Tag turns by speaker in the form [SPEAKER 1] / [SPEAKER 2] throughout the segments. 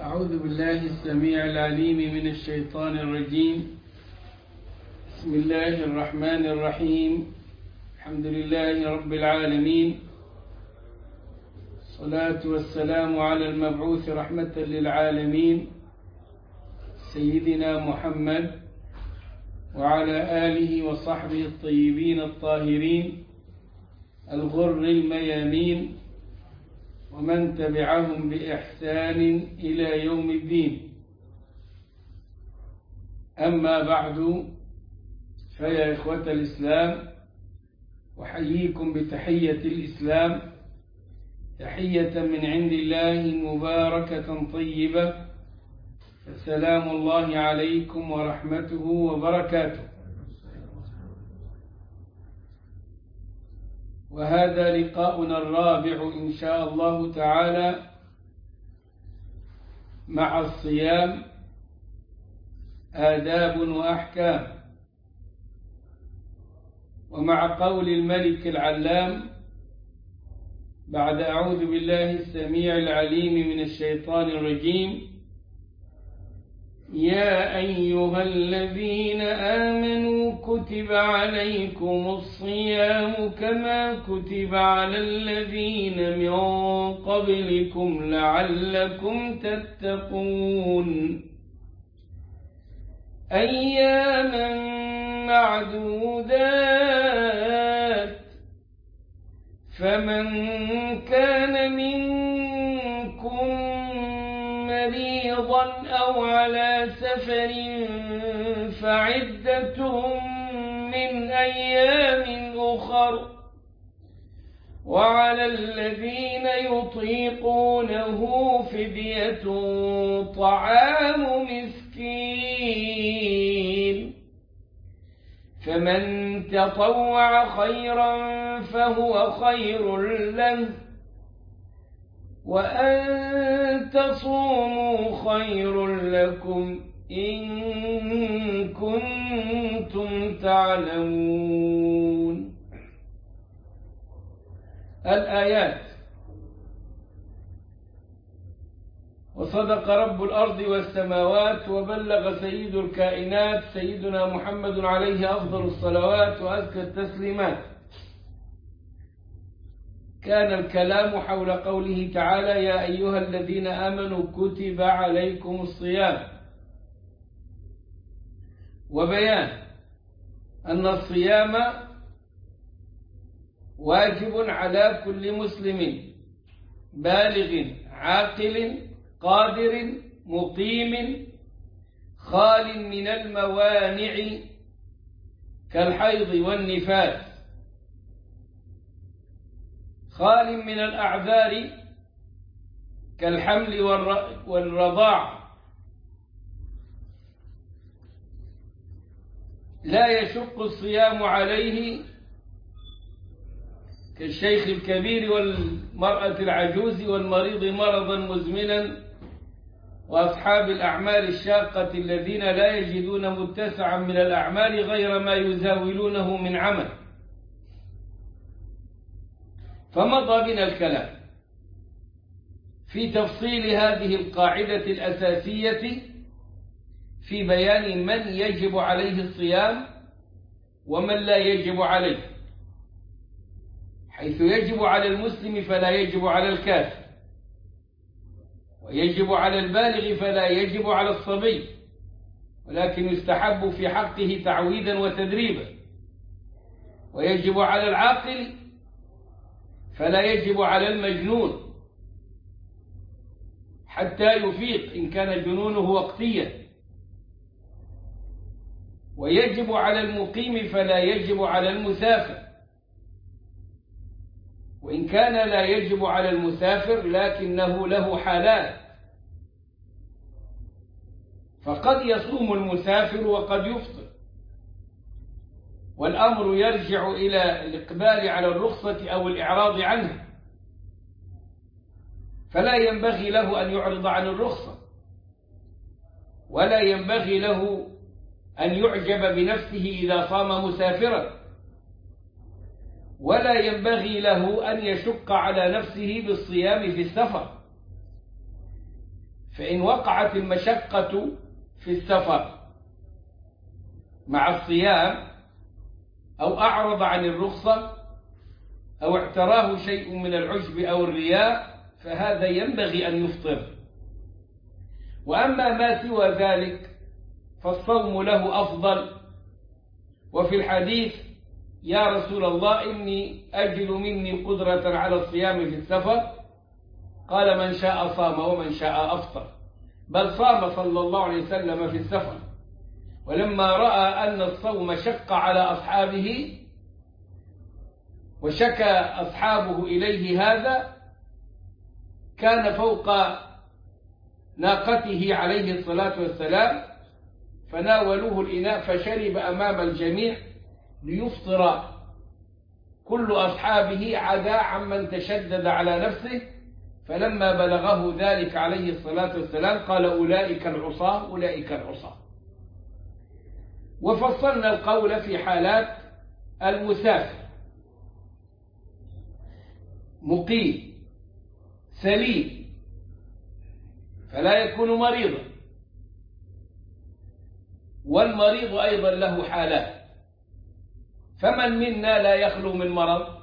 [SPEAKER 1] أعوذ بالله السميع العليم من الشيطان الرجيم بسم الله الرحمن الرحيم الحمد لله رب العالمين الصلاة والسلام على المبعوث رحمة للعالمين سيدنا محمد وعلى آله وصحبه الطيبين الطاهرين الغر الميامين ومن تبعهم بإحسان إلى يوم الدين أما بعد فيا إخوة الإسلام وحييكم بتحية الإسلام تحية من عند الله مباركة طيبة فسلام الله عليكم ورحمته وبركاته وهذا لقاؤنا الرابع إن شاء الله تعالى مع الصيام آداب وأحكام ومع قول الملك العلام بعد أعوذ بالله السميع العليم من الشيطان الرجيم يا أيها الذين آمنوا كتب عليكم الصيام كما كتب على الذين من قبلكم لعلكم تتقون أياما معدودات فمن كان منكم مريضا أو على سفر فعدة من أيام أخر وعلى الذين يطيقونه فدية طعام مسكين فمن تطوع خيرا فهو خير له وأن تصوموا خير لكم إن كنتم تعلمون الآيات وصدق رب الأرض والسماوات وبلغ سيد الكائنات سيدنا محمد عليه أفضل الصلوات وأزكى التسليمات كان الكلام حول قوله تعالى يا أيها الذين آمنوا كتب عليكم الصيام وبيان أن الصيام واجب على كل مسلم بالغ عاقل قادر مقيم خال من الموانع كالحيض والنفاس خال من الأعذار كالحمل والرضاع لا يشق الصيام عليه كالشيخ الكبير والمرأة العجوز والمريض مرضا مزمنا وأصحاب الأعمال الشاقة الذين لا يجدون متسعا من الأعمال غير ما يزاولونه من عمل فمضى بنا الكلام في تفصيل هذه القاعدة الأساسية في بيان من يجب عليه الصيام ومن لا يجب عليه حيث يجب على المسلم فلا يجب على الكافر ويجب على البالغ فلا يجب على الصبي ولكن يستحب في حقه تعويدا وتدريبا ويجب على العاقل فلا يجب على المجنون حتى يفيق إن كان جنونه وقتيا ويجب على المقيم فلا يجب على المسافر وإن كان لا يجب على المسافر لكنه له حالات فقد يصوم المسافر وقد يفطر والأمر يرجع إلى الإقبال على الرخصة أو الإعراض عنها فلا ينبغي له أن يعرض عن الرخصة ولا ينبغي له أن يعجب بنفسه إذا صام مسافرا ولا ينبغي له أن يشق على نفسه بالصيام في السفر فإن وقعت المشقة في السفر مع الصيام أو أعرض عن الرخصة أو اعتراه شيء من العجب أو الرياء فهذا ينبغي أن يفطر وأما ما سوى ذلك فالصوم له أفضل وفي الحديث يا رسول الله إني أجد مني قدرة على الصيام في السفر قال من شاء صام ومن شاء أفطر بل صام صلى الله عليه وسلم في السفر ولما رأى أن الصوم شق على أصحابه وشكى أصحابه إليه هذا كان فوق ناقته عليه الصلاة والسلام فناولوه الإناء فشرب أمام الجميع ليفطر كل أصحابه عدا عمن تشدد على نفسه فلما بلغه ذلك عليه الصلاة والسلام قال أولئك العصاة أولئك العصاة وفصلنا القول في حالات المسافر مقيم سليم فلا يكون مريضا والمريض أيضا له حالات فمن منا لا يخلو من مرض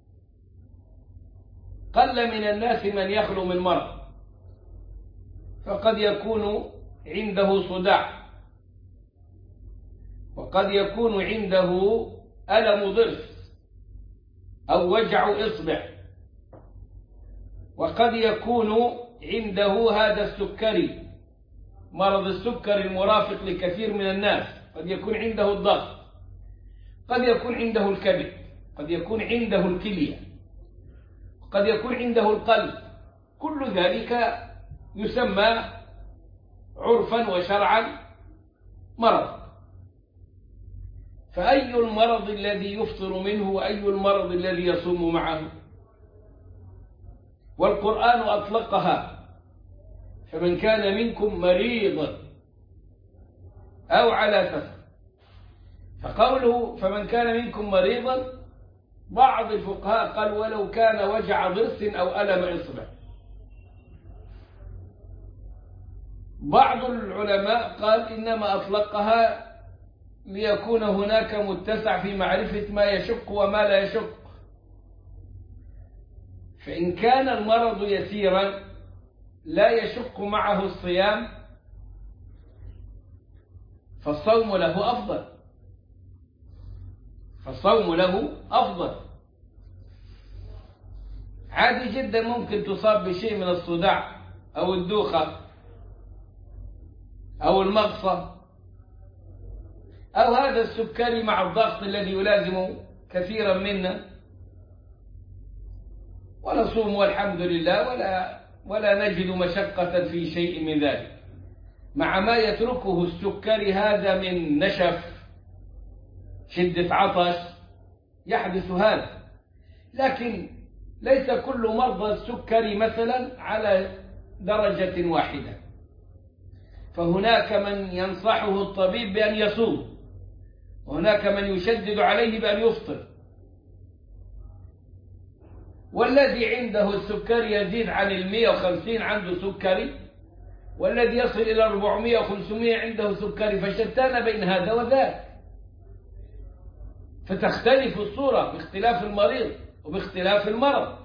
[SPEAKER 1] قل من الناس من يخلو من مرض فقد يكون عنده صداع وقد يكون عنده ألم ضرس أو وجع إصبع وقد يكون عنده هذا السكري مرض السكر المرافق لكثير من الناس قد يكون عنده الضغط قد يكون عنده الكبد قد يكون عنده الكلية قد يكون عنده القلب كل ذلك يسمى عرفا وشرعا مرض فأي المرض الذي يفطر منه وأي المرض الذي يصوم معه والقرآن أطلقها فمن كان منكم مريضا أو على سفر فقوله فمن كان منكم مريضا بعض الفقهاء قال ولو كان وجع ضرس أو ألم إصبع بعض العلماء قال إنما أطلقها ليكون هناك متسع في معرفة ما يشق وما لا يشق فإن كان المرض يسيرا لا يشق معه الصيام فالصوم له أفضل فالصوم له أفضل عادي جدا ممكن تصاب بشيء من الصداع أو الدوخة أو المغصة أو هذا السكري مع الضغط الذي يلازم كثيرا منا ونصوم والحمد لله ولا ولا نجد مشقة في شيء من ذلك مع ما يتركه السكري هذا من نشف شدة عطش يحدث هذا لكن ليس كل مرضى السكري مثلا على درجة واحدة فهناك من ينصحه الطبيب بأن يصوم وهناك من يشدد عليه بأن يفطر والذي عنده السكري يزيد عن المية وخمسين عنده سكري والذي يصل إلى 400 و500 عنده سكري فشتان بين هذا وذاك فتختلف الصورة باختلاف المريض وباختلاف المرض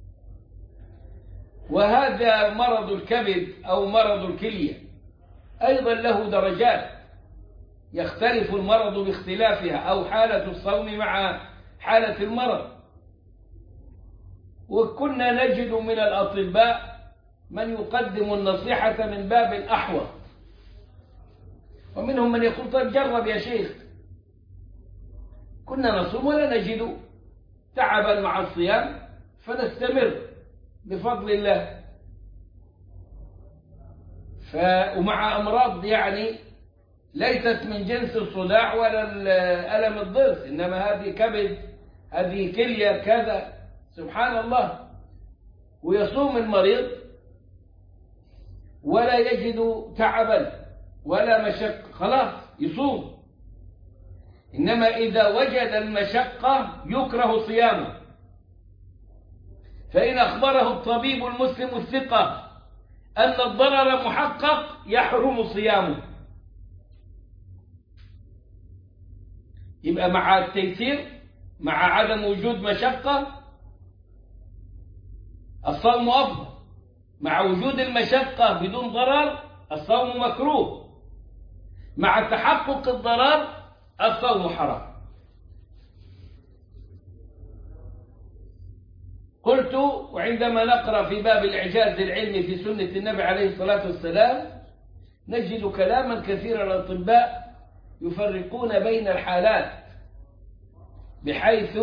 [SPEAKER 1] وهذا مرض الكبد أو مرض الكلية أيضا له درجات يختلف المرض باختلافها أو حالة الصوم مع حالة المرض وكنا نجد من الأطباء من يقدم النصيحة من باب الأحوط ومنهم من يقول طيب جرب يا شيخ كنا نصوم ولا نجد تعبا مع الصيام فنستمر بفضل الله ف... ومع أمراض يعني ليست من جنس الصداع ولا ألم الضرس إنما هذه كبد هذه كلية كذا سبحان الله ويصوم المريض ولا يجد تعبا ولا مشقة خلاص يصوم إنما إذا وجد المشقة يكره صيامه فإن أخبره الطبيب المسلم الثقة أن الضرر محقق يحرم صيامه يبقى مع التيسير مع عدم وجود مشقة الصوم أفضل مع وجود المشقة بدون ضرر الصوم مكروه مع تحقق الضرر الصوم حرام قلت وعندما نقرأ في باب الإعجاز العلمي في سنة النبي عليه الصلاة والسلام نجد كلاما كثيرا الأطباء يفرقون بين الحالات بحيث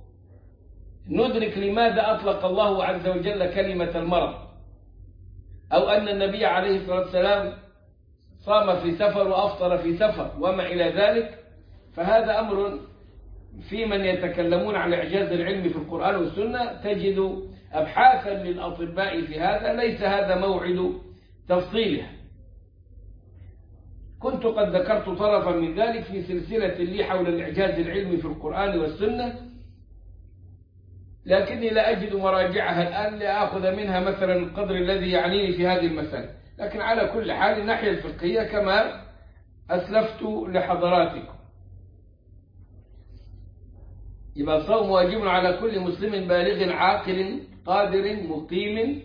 [SPEAKER 1] ندرك لماذا أطلق الله عز وجل كلمة المرض أو أن النبي عليه الصلاة والسلام صام في سفر وأفطر في سفر وما إلى ذلك فهذا أمر في من يتكلمون عن الإعجاز العلمي في القرآن والسنة تجد أبحاثا للأطباء في هذا ليس هذا موعد تفصيلها كنت قد ذكرت طرفا من ذلك في سلسلة لي حول الإعجاز العلمي في القرآن والسنة لكني لا أجد مراجعها الآن لأخذ منها مثلا القدر الذي يعنيني في هذه المسألة لكن على كل حال الناحية الفقهية كما أسلفت لحضراتكم يبقى الصوم واجب على كل مسلم بالغ عاقل قادر مقيم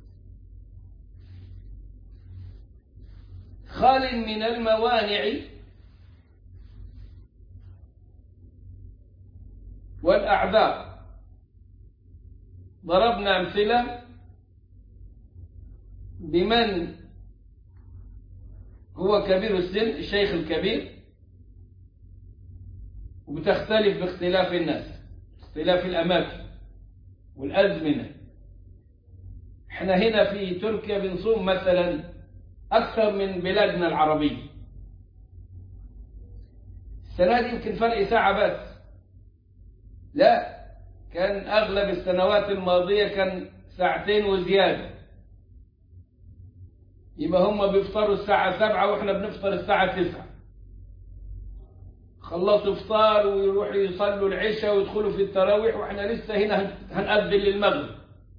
[SPEAKER 1] خال من الموانع والأعذار ضربنا أمثلة بمن هو كبير السن الشيخ الكبير وبتختلف باختلاف الناس اختلاف الأماكن والأزمنة احنا هنا في تركيا بنصوم مثلا أكثر من بلادنا العربية السنة دي يمكن فرق ساعة بس لا كان أغلب السنوات الماضية كان ساعتين وزيادة يبقى هم بيفطروا الساعة سبعة وإحنا بنفطر الساعة تسعة خلصوا فطار ويروحوا يصلوا العشاء ويدخلوا في التراويح وإحنا لسه هنا هنأذن للمغرب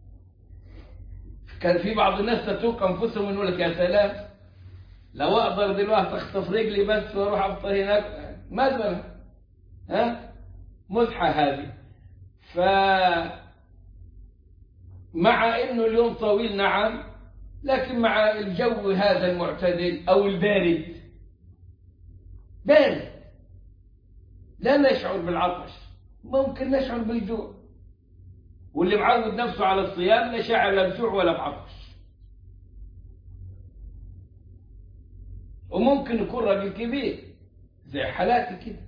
[SPEAKER 1] كان في بعض الناس تتوق أنفسهم يقول لك يا سلام لو أقدر دلوقتي أخطف رجلي بس وأروح أفطر هناك مثلا ها مزحة هذه ف مع انه اليوم طويل نعم لكن مع الجو هذا المعتدل او البارد بارد لا نشعر بالعطش ممكن نشعر بالجوع واللي معود نفسه على الصيام لا شعر لا بجوع ولا بعطش وممكن يكون راجل كبير زي حالاتي كده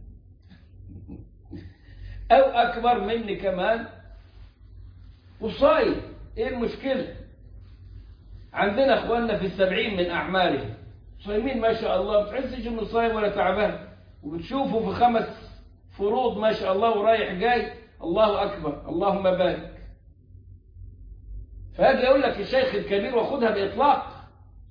[SPEAKER 1] أو أكبر مني كمان وصايم إيه المشكلة عندنا أخواننا في السبعين من أعمارهم صايمين ما شاء الله بتحسش إنه صايم ولا تعبان وبتشوفه في خمس فروض ما شاء الله ورايح جاي الله أكبر اللهم بارك فهاجي أقول لك الشيخ الكبير وخدها بإطلاق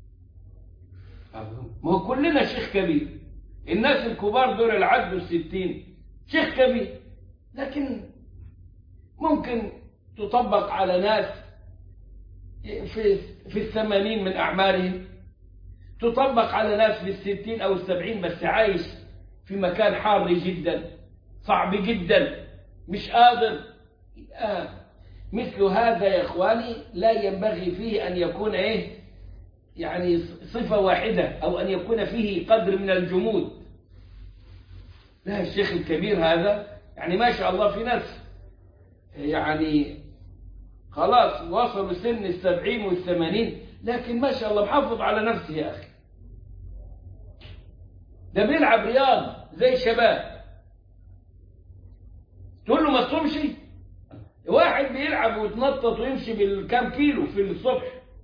[SPEAKER 1] ما هو كلنا شيخ كبير الناس الكبار دول العدل الستين شيخ كبير لكن ممكن تطبق على ناس في في الثمانين من أعمارهم تطبق على ناس في الستين أو السبعين بس عايش في مكان حار جدا صعب جدا مش قادر آه. مثل هذا يا إخواني لا ينبغي فيه أن يكون إيه يعني صفة واحدة أو أن يكون فيه قدر من الجمود لا الشيخ الكبير هذا يعني ما شاء الله في ناس يعني خلاص وصلوا سن السبعين والثمانين لكن ما شاء الله محافظ على نفسه يا أخي ده بيلعب رياض زي الشباب تقول له ما تصومش واحد بيلعب ويتنطط ويمشي بالكام كيلو في الصبح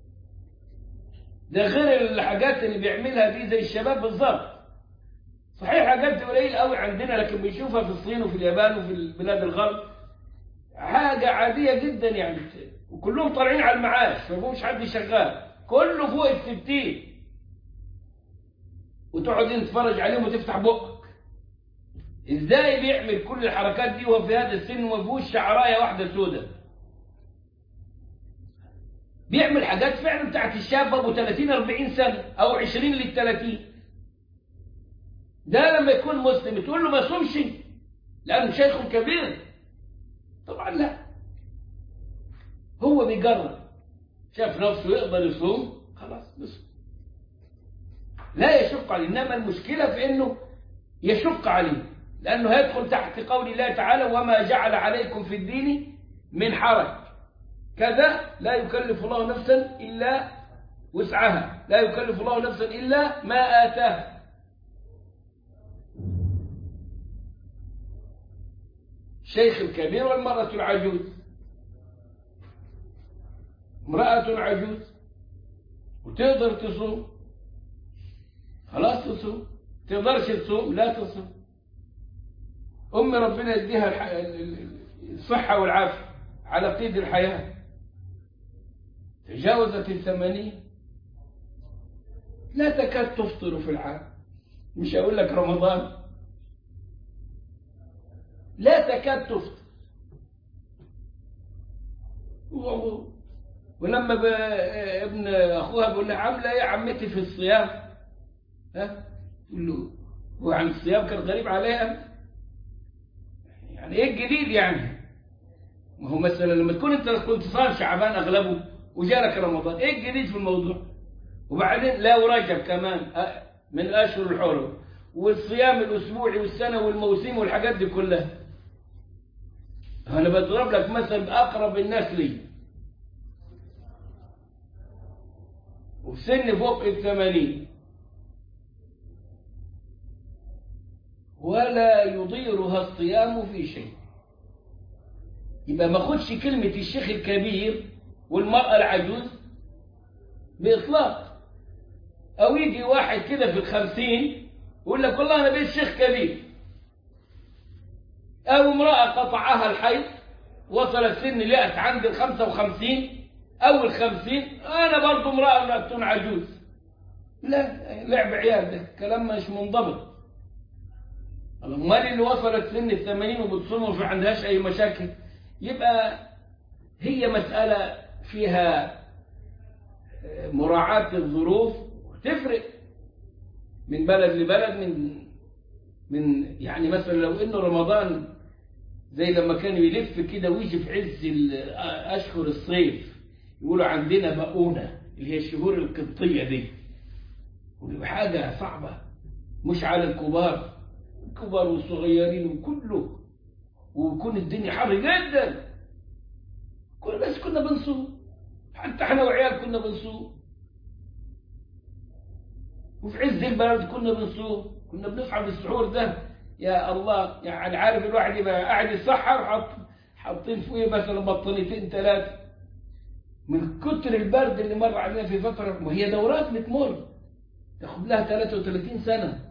[SPEAKER 1] ده غير الحاجات اللي بيعملها دي زي الشباب بالظبط صحيح حاجات قليل قوي عندنا لكن بنشوفها في الصين وفي اليابان وفي بلاد الغرب حاجة عادية جدا يعني وكلهم طالعين على المعاش ما فيهمش حد شغال كله فوق الستين وتقعد تتفرج عليهم وتفتح بقك ازاي بيعمل كل الحركات دي وهو في هذا السن وما فيهوش شعرايه واحده سوداء بيعمل حاجات فعلا بتاعت الشاب ابو 30 40 سنه او 20 لل 30 ده لما يكون مسلم تقول له ما صومش لانه شيخ كبير طبعا لا هو بيجرب شاف نفسه يقدر يصوم خلاص بصوم لا يشق عليه انما المشكله في انه يشق عليه لانه هيدخل تحت قول الله تعالى وما جعل عليكم في الدين من حرج كذا لا يكلف الله نفسا الا وسعها لا يكلف الله نفسا الا ما اتاها الشيخ الكبير والمرأة العجوز امرأة عجوز وتقدر تصوم خلاص تصوم تقدرش تصوم لا تصوم أم ربنا يديها الصحة والعافية على قيد الحياة تجاوزت الثمانين لا تكاد تفطر في العام مش أقول لك رمضان لا تكاد تفطر ولما ابن اخوها بيقول لها عامله ايه عمتي في الصيام ها تقول له هو عن الصيام كان غريب عليها يعني ايه الجديد يعني ما هو مثلا لما تكون انت كنت صايم شعبان اغلبه وجالك رمضان ايه الجديد في الموضوع وبعدين لا ورجب كمان من الاشهر الحرم والصيام الاسبوعي والسنه والموسم والحاجات دي كلها انا بضرب لك مثل اقرب الناس لي وفي سن فوق الثمانين ولا يضيرها الصيام في شيء يبقى ما خدش كلمة الشيخ الكبير والمرأة العجوز بإطلاق أو يجي واحد كده في الخمسين يقول لك والله أنا بقيت شيخ كبير أو امرأة قطعها الحيض وصل السن لقت عند الخمسة وخمسين أو الخمسين أنا برضو امرأة مأتون عجوز لا لعب عيال ده كلام مش منضبط امال اللي وصلت سن الثمانين وبتصوم وما عندهاش أي مشاكل يبقى هي مسألة فيها مراعاة الظروف وتفرق من بلد لبلد من من يعني مثلا لو انه رمضان زي لما كانوا يلف كده ويجي في عز اشهر الصيف يقولوا عندنا بقونه اللي هي الشهور القبطيه دي ويبقى حاجه صعبه مش على الكبار الكبار والصغيرين وكله ويكون الدنيا حر جدا كل بس كنا بنصوم حتى احنا وعيال كنا بنصوم وفي عز البلد كنا بنصوم كنا بنصحى بالسحور ده يا الله يعني عارف الواحد يبقى قاعد يسحر حط حاطين فوقيه مثلا بطانيتين ثلاثه من كتر البرد اللي مر علينا في فتره وهي دورات بتمر تاخد لها 33 سنه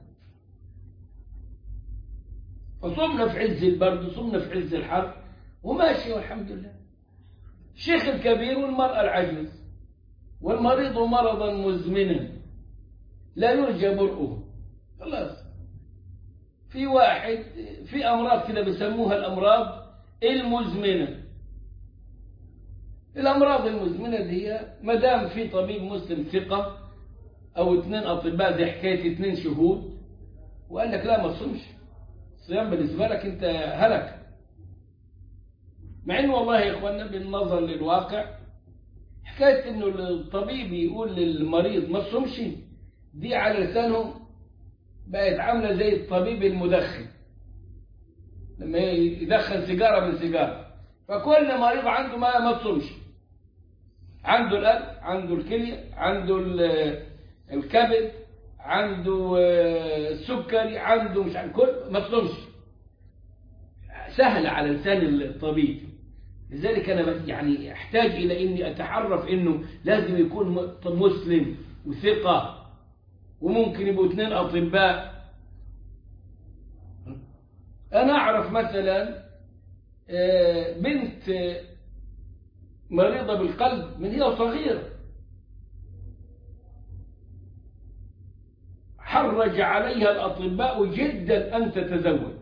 [SPEAKER 1] فصمنا في عز البرد وصمنا في عز الحر وماشي والحمد لله الشيخ الكبير والمرأة العجوز والمريض مرضا مزمنا لا يرجى برؤه خلاص في واحد في أمراض كده بيسموها الأمراض المزمنة الأمراض المزمنة دي هي ما دام في طبيب مسلم ثقة أو اثنين أطباء زي حكاية اثنين شهود وقال لك لا ما تصومش الصيام بالنسبة لك أنت هلك مع إنه والله يا إخواننا بالنظر للواقع حكاية إنه الطبيب يقول للمريض ما تصومش دي على لسانهم بقت عاملة زي الطبيب المدخن لما يدخن سيجارة من سيجارة فكل مريض عنده ما ما تصومش عنده القلب عنده الكلية عنده الكبد عنده السكري عنده مش عارف كل ما تصومش سهل على لسان الطبيب لذلك انا يعني احتاج الى اني اتعرف انه لازم يكون مسلم وثقه وممكن يبقوا اثنين أطباء أنا أعرف مثلا بنت مريضة بالقلب من هي صغيرة حرج عليها الأطباء جدا أن تتزوج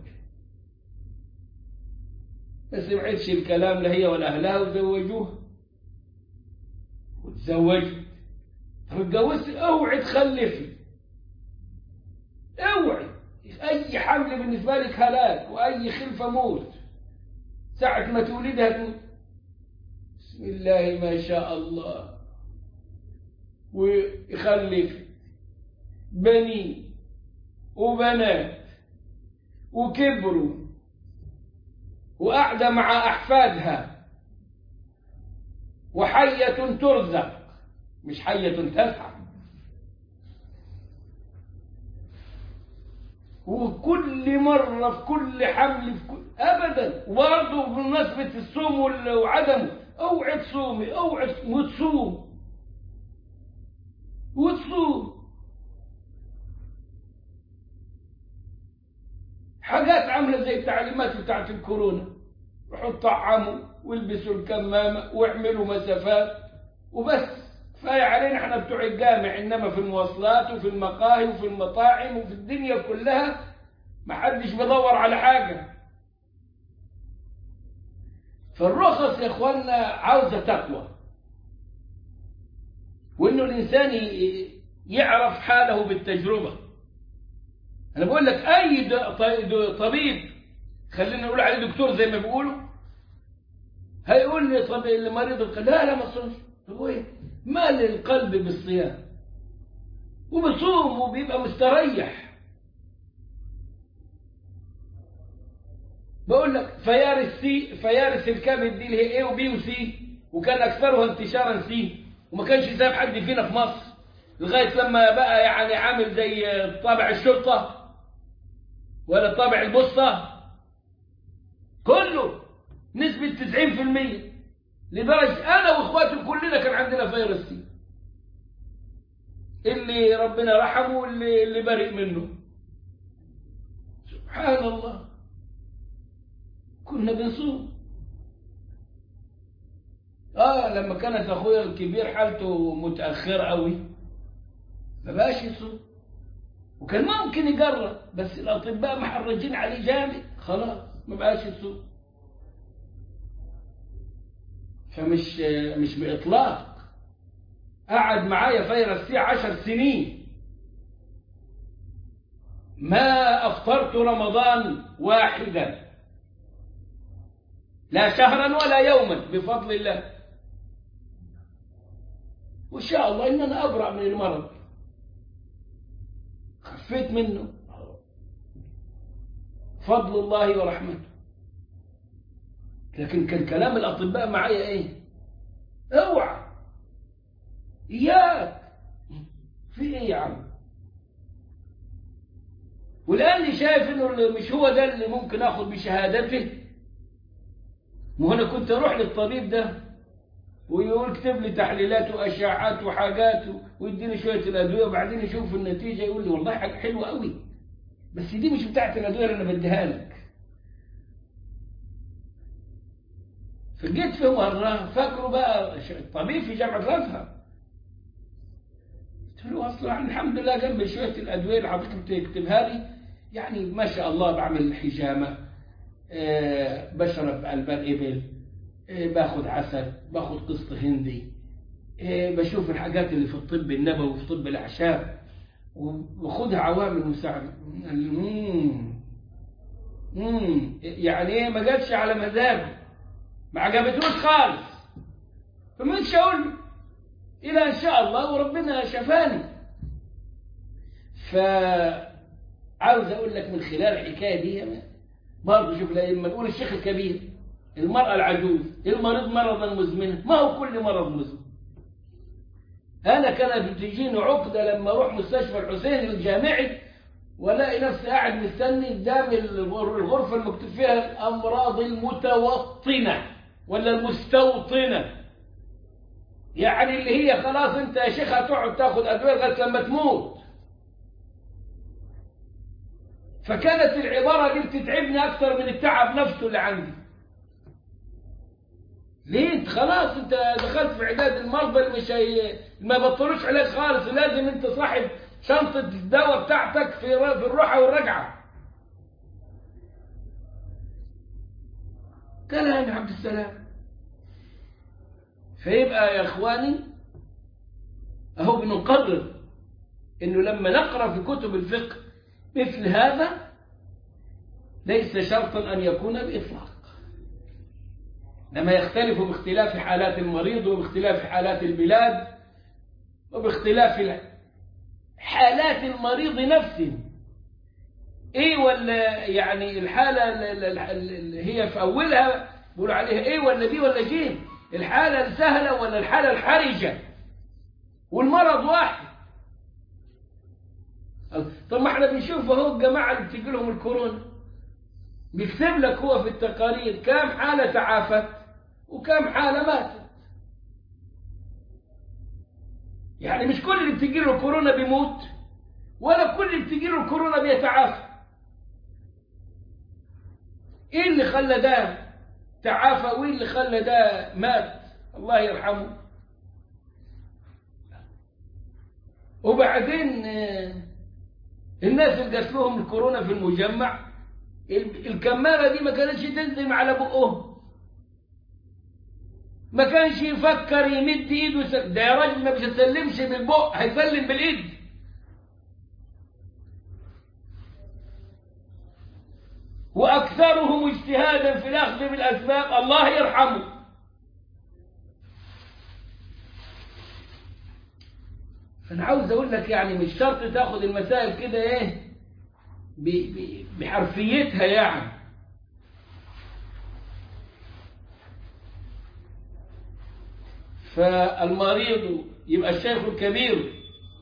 [SPEAKER 1] ما سمعتش الكلام لا هي ولا أهلها وزوجوها تزوجت طب اتجوزت اوعي تخلفي اوعي اي حمل بالنسبه لك هلاك واي خلفه موت ساعه ما تولدها تموت بسم الله ما شاء الله ويخلف بنين وبنات وكبروا وقاعدة مع أحفادها وحية ترزق مش حية تسعى وكل مرة في كل حمل في كل أبدا وبرضه بمناسبة الصوم وعدمه اوعي تصومي اوعي وتصوم وتصوم حاجات عامله زي التعليمات بتاعت الكورونا روحوا طعموا والبسوا الكمامه واعملوا مسافات وبس كفايه علينا احنا بتوع الجامع انما في المواصلات وفي المقاهي وفي المطاعم وفي الدنيا كلها ما حدش بيدور على حاجه فالرخص يا اخوانا عاوزه تقوى وانه الانسان يعرف حاله بالتجربه انا بقول لك اي طبيب خلينا نقول عليه دكتور زي ما بيقولوا هيقول لي طب المريض القلب لا لا ما تصومش طب ايه مال القلب بالصيام وبصوم وبيبقى مستريح بقول لك فيارس سي فيارس الكبد دي اللي هي ايه وبي وسي وكان اكثرها انتشارا سي وما كانش ساب حد فينا في مصر لغايه لما بقى يعني عامل زي طابع الشرطه ولا طابع البوسطه كله نسبة 90% لدرجة أنا وإخواتي كلنا كان عندنا فيروس سي اللي ربنا رحمه واللي اللي بريء منه سبحان الله كنا بنصوم اه لما كانت اخويا الكبير حالته متاخره قوي ما بقاش يصوم وكان ممكن يجرب بس الاطباء محرجين عليه جامد خلاص ما بقاش يصوم فمش مش باطلاق قعد معايا فيروس سي عشر سنين ما افطرت رمضان واحدا لا شهرا ولا يوما بفضل الله وإن شاء الله إن أنا أبرأ من المرض خفيت منه فضل الله ورحمته لكن كان كلام الأطباء معايا إيه اوعى إياك في إيه يا عم والآن اللي شايف إنه مش هو ده اللي ممكن آخذ بشهادته ما أنا كنت أروح للطبيب ده ويقول اكتب لي تحليلات واشعاعات وحاجات ويديني شويه الادويه وبعدين يشوف النتيجه يقول لي والله حاجه حلوه قوي بس دي مش بتاعت الادويه اللي انا بديها لك فجيت في مره فاكره بقى الطبيب في جامعه الازهر قلت له اصلا الحمد لله جنب شويه الادويه اللي حضرتك بتكتبها لي يعني ما شاء الله بعمل حجامه أه بشرب البان ابل باخد عسل باخد قسط هندي بشوف الحاجات اللي في الطب النبوي وفي طب الأعشاب وخدها عوامل مساعدة مم. مم. يعني ايه ما جاتش على مزاجه ما عجبتوش خالص فمش اقول الى ان شاء الله وربنا شفاني فعاوز اقول لك من خلال الحكايه دي برضه شوف لما نقول الشيخ الكبير المرأة العجوز المريض مرضا مزمنا ما هو كل مرض مزمن أنا كانت بتجيني عقدة لما أروح مستشفى الحسين الجامعي ولاقي نفسي قاعد مستني قدام الغرفة المكتوب فيها الأمراض المتوطنة ولا المستوطنة يعني اللي هي خلاص أنت يا شيخ هتقعد تاخد أدوية لغاية لما تموت فكانت العبارة دي بتتعبني أكثر من التعب نفسه اللي عندي ليه انت خلاص انت دخلت في عداد المرضى اللي مش هي ما بطلوش علاج خالص لازم انت صاحب شنطة الدواء بتاعتك في في الروحة والرجعة كلام عبد السلام فيبقى يا اخواني أهو بنقرر إنه لما نقرأ في كتب الفقه مثل هذا ليس شرطا أن يكون بإطلاق لما يختلف باختلاف حالات المريض وباختلاف حالات البلاد وباختلاف حالات المريض نفسه ايه ولا يعني الحالة اللي هي في اولها بيقولوا عليها ايه ولا بي ولا جيم الحالة السهلة ولا الحالة الحرجة والمرض واحد طب ما احنا بنشوف اهو الجماعة اللي بتجي لهم الكورونا بيكتب لك هو في التقارير كام حالة تعافت وكام حالة ماتت يعني مش كل اللي بتجي له كورونا بيموت ولا كل اللي بتجي له كورونا بيتعافى ايه اللي خلى ده تعافى وايه اللي خلى ده مات الله يرحمه وبعدين الناس اللي جات لهم الكورونا في المجمع الكمامة دي ما كانتش تنزل على بقهم ما كانش يفكر يمد ايده سل... ده يا راجل ما بيسلمش بالبق هيسلم بالايد واكثرهم اجتهادا في الاخذ بالاسباب الله يرحمه فانا عاوز اقول لك يعني مش شرط تاخد المسائل كده ايه ب... ب... بحرفيتها يعني فالمريض يبقى الشيخ الكبير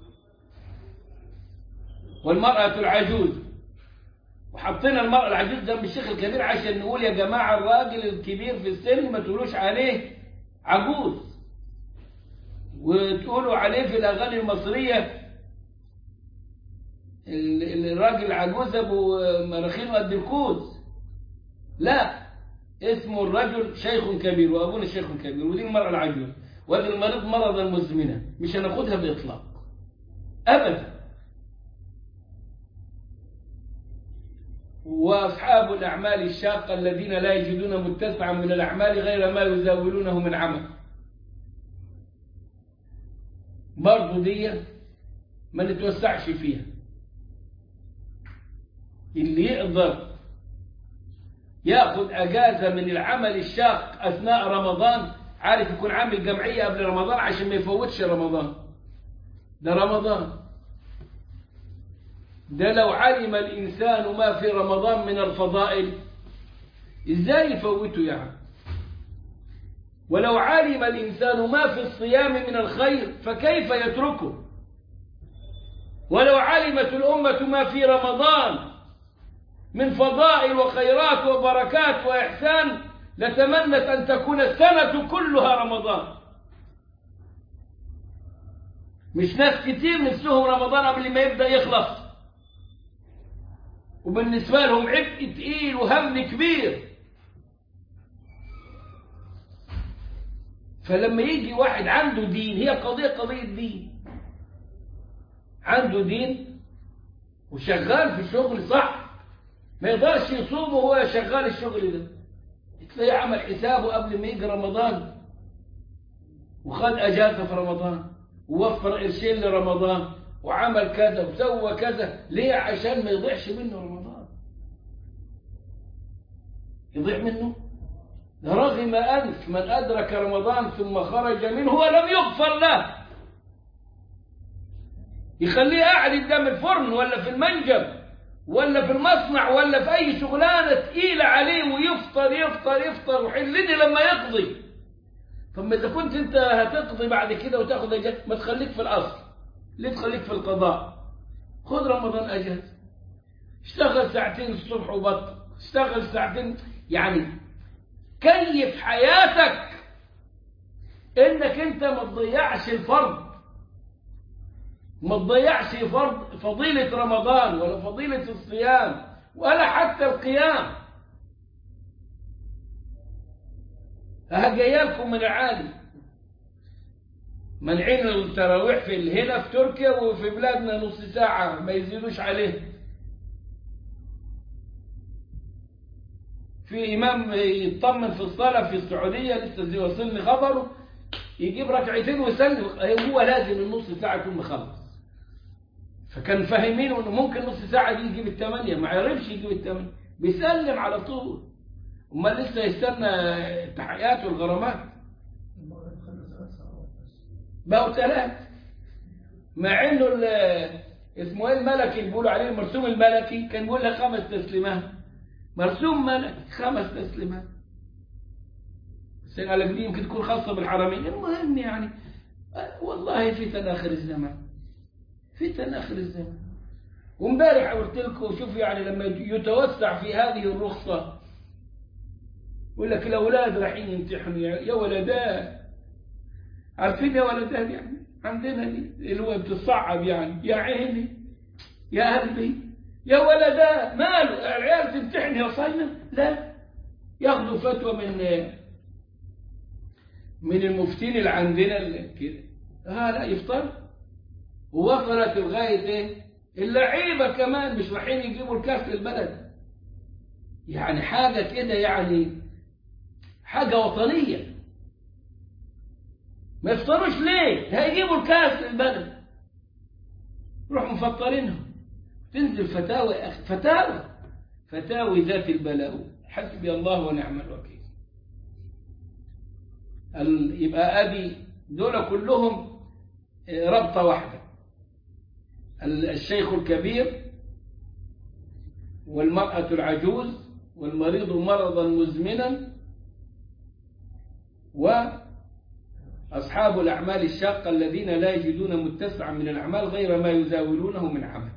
[SPEAKER 1] والمرأة العجوز وحطينا المرأة العجوز جنب الشيخ الكبير عشان نقول يا جماعة الراجل الكبير في السن ما تقولوش عليه عجوز وتقولوا عليه في الأغاني المصرية الراجل العجوز أبو مراخين قد الكوز لا اسمه الرجل شيخ كبير وأبونا شيخ كبير ودي المرأة العجوز وهذا المريض مرضا مزمنا مش هناخدها بإطلاق أبدا وأصحاب الأعمال الشاقة الذين لا يجدون متسعا من الأعمال غير ما يزاولونه من عمل برضو دي ما نتوسعش فيها اللي يقدر ياخذ أجازة من العمل الشاق أثناء رمضان عارف يكون عامل جمعية قبل رمضان عشان ما يفوتش رمضان ده رمضان ده لو علم الإنسان ما في رمضان من الفضائل إزاي يفوته يعني ولو علم الإنسان ما في الصيام من الخير فكيف يتركه ولو علمت الأمة ما في رمضان من فضائل وخيرات وبركات وإحسان لتمنت أن تكون السنة كلها رمضان مش ناس كتير نفسهم رمضان قبل ما يبدأ يخلص وبالنسبة لهم عبء تقيل وهم كبير فلما يجي واحد عنده دين هي قضية قضية دين عنده دين وشغال في الشغل صح ما يقدرش يصوم وهو شغال الشغل ده تلاقيه عمل حسابه قبل ما يجي رمضان وخد اجازه في رمضان ووفر قرشين لرمضان وعمل كذا وسوى كذا ليه عشان ما يضيعش منه رمضان يضيع منه رغم أنف من أدرك رمضان ثم خرج منه ولم يغفر له يخليه قاعد قدام الفرن ولا في المنجم ولا في المصنع ولا في أي شغلانة تقيلة عليه ويفطر يفطر يفطر وحلني لما يقضي طب ما إذا كنت أنت هتقضي بعد كده وتاخد أجازة ما تخليك في الأصل ليه تخليك في القضاء خد رمضان أجازة اشتغل ساعتين الصبح وبطل اشتغل ساعتين يعني كيف حياتك انك انت ما تضيعش الفرض ما تضيعش فرض فضيلة رمضان ولا فضيلة الصيام ولا حتى القيام جايالكم من العالي منعين التراويح في هنا في تركيا وفي بلادنا نص ساعة ما يزيدوش عليه في إمام يطمن في الصلاة في السعودية لسه زي وصلني خبره يجيب ركعتين ويسلم هو لازم النص ساعة يكون مخلص فكان فاهمينه انه ممكن نص ساعة دي يجيب الثمانية ما عرفش يجيب الثمانية بيسلم على طول امال لسه يستنى التحقيقات والغرامات بقوا ثلاث مع انه ال- اسمه ايه الملكي اللي بيقولوا عليه المرسوم الملكي كان بيقول لك خمس تسليمات مرسوم ملكي خمس تسليمات بس قال لك دي يمكن تكون خاصة بالحرمين المهم يعني آه، والله فتن آخر الزمان فتن آخر الزمان وامبارح قلت لكم شوف يعني لما يتوسع في هذه الرخصة يقول لك الأولاد رايحين يمتحنوا يا يا ولدان عارفين يا ولدان يعني عندنا دي اللي هو بتصعب يعني يا عيني يا قلبي يا ولدان ماله العيال تمتحن يا صايمة لا ياخدوا فتوى من من المفتين اللي عندنا اللي كده اه لا يفطر ووصلت لغاية ايه اللعيبة كمان مش رايحين يجيبوا الكاس للبلد يعني حاجة كده يعني حاجة وطنية ما يفطروش ليه هيجيبوا الكاس للبلد روح مفطرينهم تنزل فتاوى يا أخي فتاوى فتاوي ذات البلاء حسبي الله ونعم الوكيل ال- يبقى ادي دول كلهم آه، ربطة واحدة ال- الشيخ الكبير والمرأة العجوز والمريض مرضا مزمنا وأصحاب الأعمال الشاقة الذين لا يجدون متسعا من الأعمال غير ما يزاولونه من عمل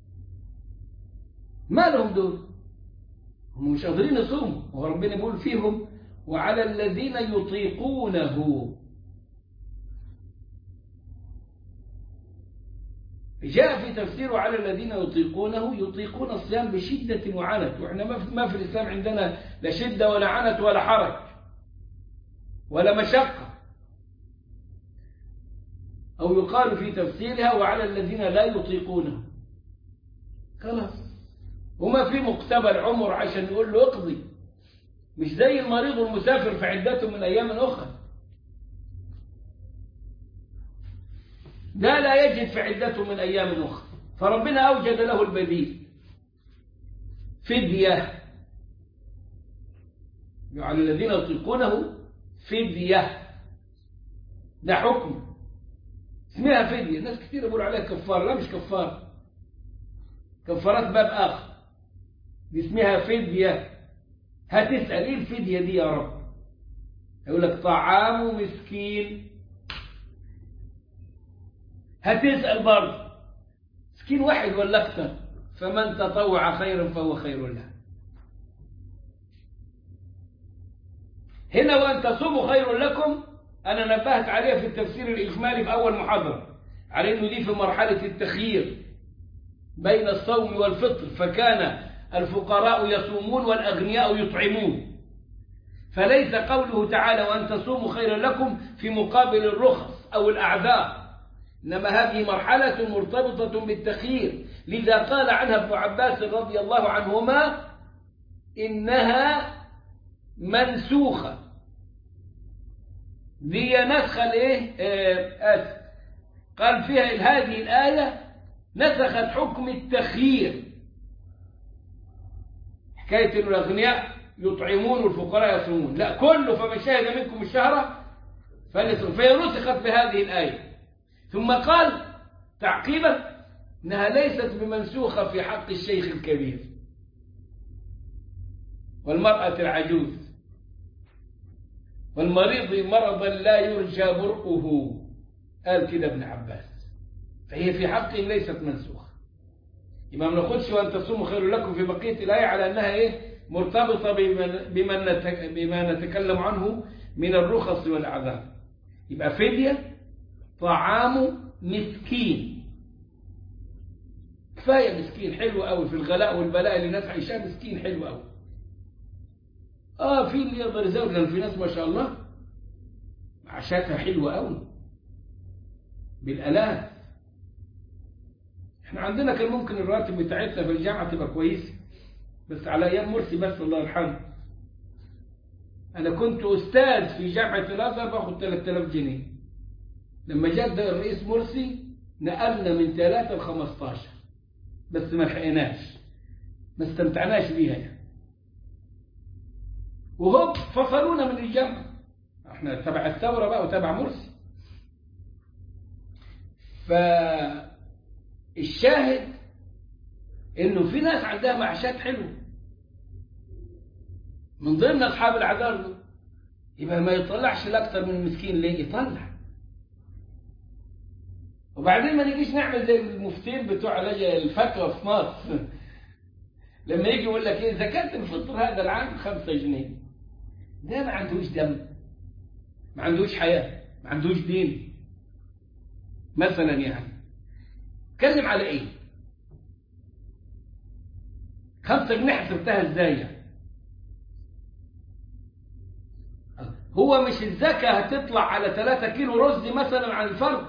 [SPEAKER 1] ما لهم دول هم مش قادرين يصوموا هو ربنا بيقول فيهم وعلى الذين يطيقونه جاء في تفسيره على الذين يطيقونه يطيقون الصيام بشدة وعنت واحنا ما في, ما في الإسلام عندنا لا شدة ولا عنت ولا حرج ولا مشقة أو يقال في تفسيرها وعلى الذين لا يطيقونه خلاص وما في مقتبل عمر عشان يقول له اقضي مش زي المريض والمسافر في عدته من أيام أخرى ده لا يجد في عدته من أيام أخرى فربنا أوجد له البديل فدية على الذين يطيقونه فدية ده حكم اسمها فدية ناس كثير يقولوا عليها كفارة لا مش كفارة كفارات باب آخر دي اسمها فدية هتسأل ايه الفدية دي يا رب يقول لك طعام مسكين هتسأل برضه مسكين واحد ولا أكثر فمن تطوع خيرا فهو خير له هنا وأن تصوموا خير لكم أنا نبهت عليها في التفسير الإجمالي في أول محاضرة على أنه دي في مرحلة التخيير بين الصوم والفطر فكان الفقراء يصومون والأغنياء يطعمون فليس قوله تعالى وأن تصوموا خيرا لكم في مقابل الرخص أو الأعذار إنما هذه مرحلة مرتبطة بالتخيير لذا قال عنها ابن عباس رضي الله عنهما إنها منسوخة دي نسخ الايه آه قال فيها هذه الآية نسخت حكم التخيير حكاية إن الأغنياء يطعمون والفقراء يصومون لا كله فمن شهد منكم الشهر فليصوم فهي نسخت بهذه الآية ثم قال تعقيبا انها ليست بمنسوخه في حق الشيخ الكبير والمراه العجوز والمريض مرضا لا يرجى برؤه قال كده ابن عباس فهي في حقهم ليست منسوخه يبقى ما ناخدش وان تصوموا خير لكم في بقيه الايه على انها ايه مرتبطه بما بما نتكلم عنه من الرخص والاعذار يبقى فديه طعام مسكين كفاية مسكين حلو قوي في الغلاء والبلاء اللي الناس عايشاه مسكين حلو قوي اه في اللي يقدر يزود لان في ناس ما شاء الله عشاتها حلوة قوي بالالاف احنا عندنا كان ممكن الراتب بتاعتنا في الجامعة تبقى كويسة بس على ايام مرسي بس الله يرحمه انا كنت استاذ في جامعة الازهر باخد 3000 جنيه لما جاء الرئيس مرسي نقلنا من ثلاثة ل 15 بس ما لحقناش ما استمتعناش بيها يعني وهوب فصلونا من الجامعة احنا تبع الثورة بقى وتبع مرسي فالشاهد انه في ناس عندها معاشات حلوه من ضمن اصحاب العذار دول يبقى ما يطلعش لاكثر من المسكين ليه يطلع وبعدين ما نجيش نعمل زي المفتين بتوع الفتوى في مصر لما يجي يقول لك ايه زكاة الفطر هذا العام خمسة جنيه ده ما عندوش دم ما عندوش حياة ما عندوش دين مثلا يعني اتكلم على ايه خمسة جنيه حسبتها ازاي يعني هو مش الزكاة هتطلع على 3 كيلو رز مثلا عن الفرد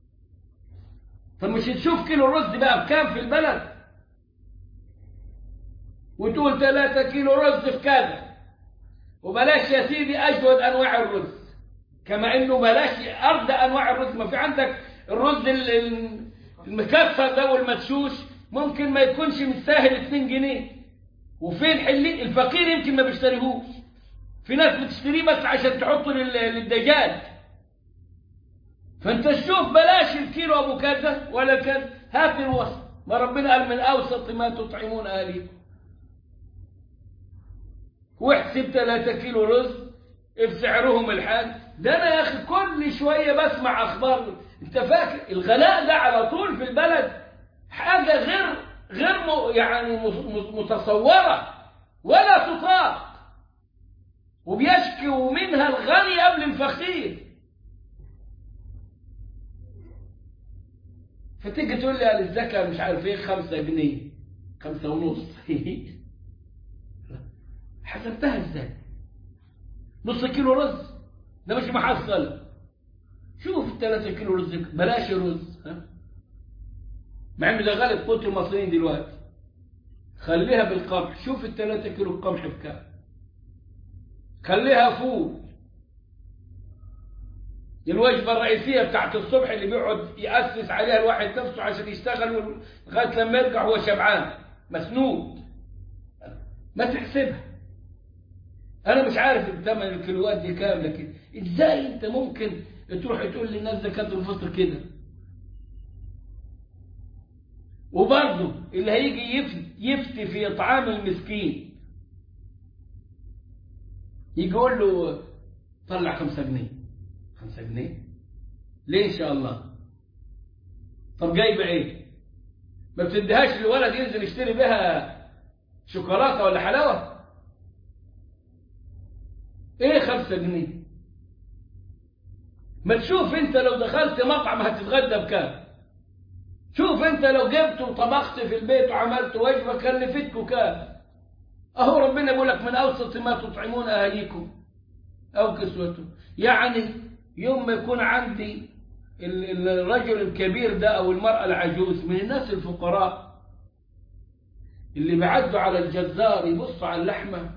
[SPEAKER 1] طب مش تشوف كيلو الرز بقى بكام في البلد وتقول 3 كيلو رز في كذا وبلاش يا سيدي أجود أنواع الرز كما إنه بلاش أرضى أنواع الرز ما في عندك الرز المكسر ده والمدشوش ممكن ما يكونش مستاهل 2 جنيه وفين حلين الفقير يمكن ما بيشتريهوش في ناس بتشتريه بس عشان تحطه للدجاج فانت تشوف بلاش الكيلو ابو كذا ولا كذا هات الوسط ما ربنا قال من اوسط ما تطعمون اهليكم واحسب 3 كيلو رز بسعرهم الحال ده انا يا اخي كل شويه بسمع اخبار انت فاكر الغلاء ده على طول في البلد حاجه غير غير يعني متصوره ولا تطاق وبيشكي منها الغني قبل الفقير فتيجي تقول لي على الزكاة مش عارف ايه خمسة جنيه خمسة ونص حسبتها ازاي نص كيلو رز ده مش محصل شوف 3 كيلو رز بلاش رز ها مع ان ده غالب قوت المصريين دلوقتي خليها بالقمح شوف ال 3 كيلو القمح بكام خليها فول الوجبة الرئيسية بتاعت الصبح اللي بيقعد يأسس عليها الواحد نفسه عشان يشتغل لغاية لما يرجع هو شبعان مسنود ما تحسبها أنا مش عارف الثمن الكيلوات دي كام لكن إزاي أنت ممكن تروح تقول للناس زكاة الفطر كده وبرضه اللي هيجي يفتي في إطعام المسكين يجي يقول له طلع خمسة جنيه خمسة جنيه ليه إن شاء الله طب جايبة إيه ما بتديهاش للولد ينزل يشتري بها شوكولاتة ولا حلاوة إيه خمسة جنيه ما تشوف أنت لو دخلت مطعم هتتغدى بكام شوف أنت لو جبت وطبخت في البيت وعملت وجبة كلفتكوا كام أهو ربنا يقول لك من أوسط ما تطعمون أهليكم أو كسوتهم يعني يوم ما يكون عندي الرجل الكبير ده أو المرأة العجوز من الناس الفقراء اللي بعدوا على الجزار يبصوا على اللحمة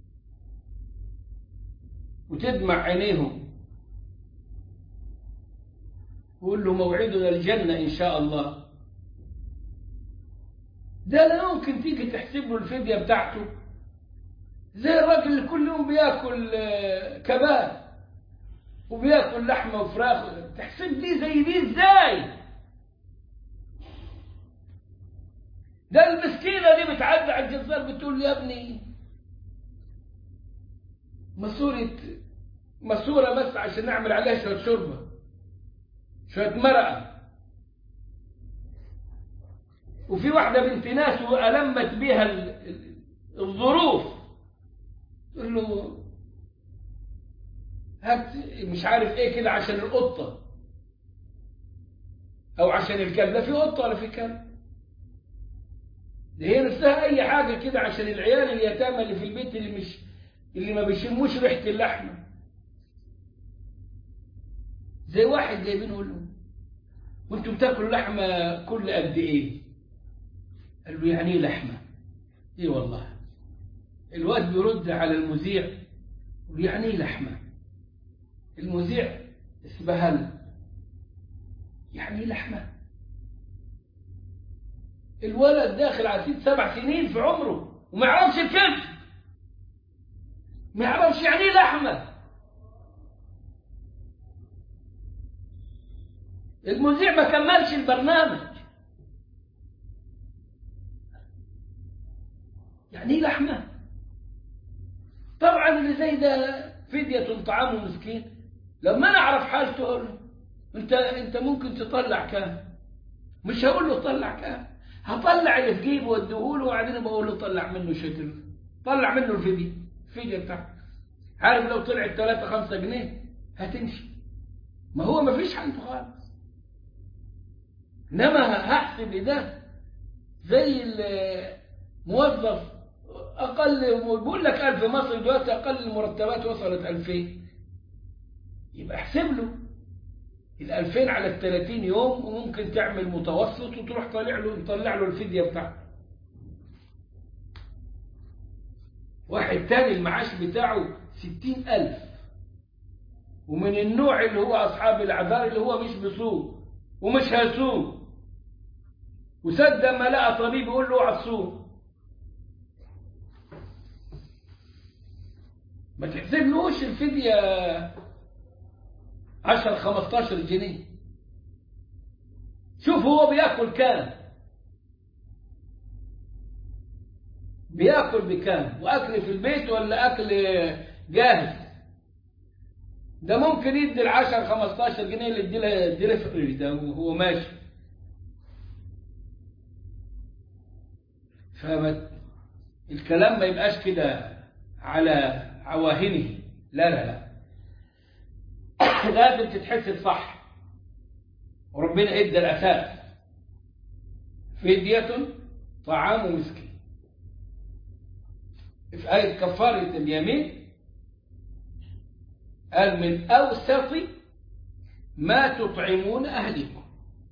[SPEAKER 1] وتدمع عينيهم ويقول له موعدنا الجنة إن شاء الله ده لا يمكن تيجي تحسب له الفدية بتاعته زي الراجل اللي كل يوم بياكل كباب وبياكل لحمه وفراخ تحسب دي زي دي ازاي ده المسكينه دي بتعدي على الجزار بتقول يا ابني ماسوره ماسوره بس عشان نعمل عليها شويه شوربه شويه مرقه وفي واحده بنت ناس والمت بيها الظروف تقول له هات مش عارف ايه كده عشان القطة او عشان الكلب لا في قطة ولا في كلب ده هي نفسها اي حاجة كده عشان العيال اليتامى اللي في البيت اللي مش اللي ما بيشموش ريحة اللحمة زي واحد جايبين يقول له وانتوا بتاكلوا لحمة كل قد ايه قال له يعني ايه لحمة ايه والله الواد بيرد على المذيع يعني ايه لحمه المذيع اسبهل يعني لحمة الولد داخل على ست سبع سنين في عمره وما يعرفش الكذب ما يعرفش يعني ايه لحمة المذيع ما كملش البرنامج يعني ايه لحمة طبعا اللي زي ده فدية طعام مسكين لما انا اعرف حالته اقول له انت انت ممكن تطلع كام مش هقول له طلع كام هطلع اللي في جيبه واديهوله وبعدين بقول له طلع منه شكل طلع منه الفدية الفدية بتاعته عارف لو طلعت 3 5 جنيه هتمشي ما هو ما فيش عنده خالص انما هحسب ده زي الموظف اقل بيقول لك 1000 مصري دلوقتي اقل المرتبات وصلت 2000 يبقى احسب له ال 2000 على ال 30 يوم وممكن تعمل متوسط وتروح طالع له تطلع له الفديه بتاعته واحد تاني المعاش بتاعه 60000 ومن النوع اللي هو أصحاب الأعذار اللي هو مش بيصوم ومش هيصوم وصدق ما لقى طبيب يقول له اوعى تصوم ما تحسبلوش الفدية 10 15 جنيه شوف هو بياكل كام بياكل بكام واكل في البيت ولا اكل جاهز ده ممكن يدي ال 10 15 جنيه اللي يدي لها يدي لها فريش ده وهو ماشي فما الكلام ما يبقاش كده على عواهنه لا لا لا لازم تتحسب صح وربنا ادى الاساس فدية طعام مسكين في آية كفارة اليمين قال من أوسط ما تطعمون أهلكم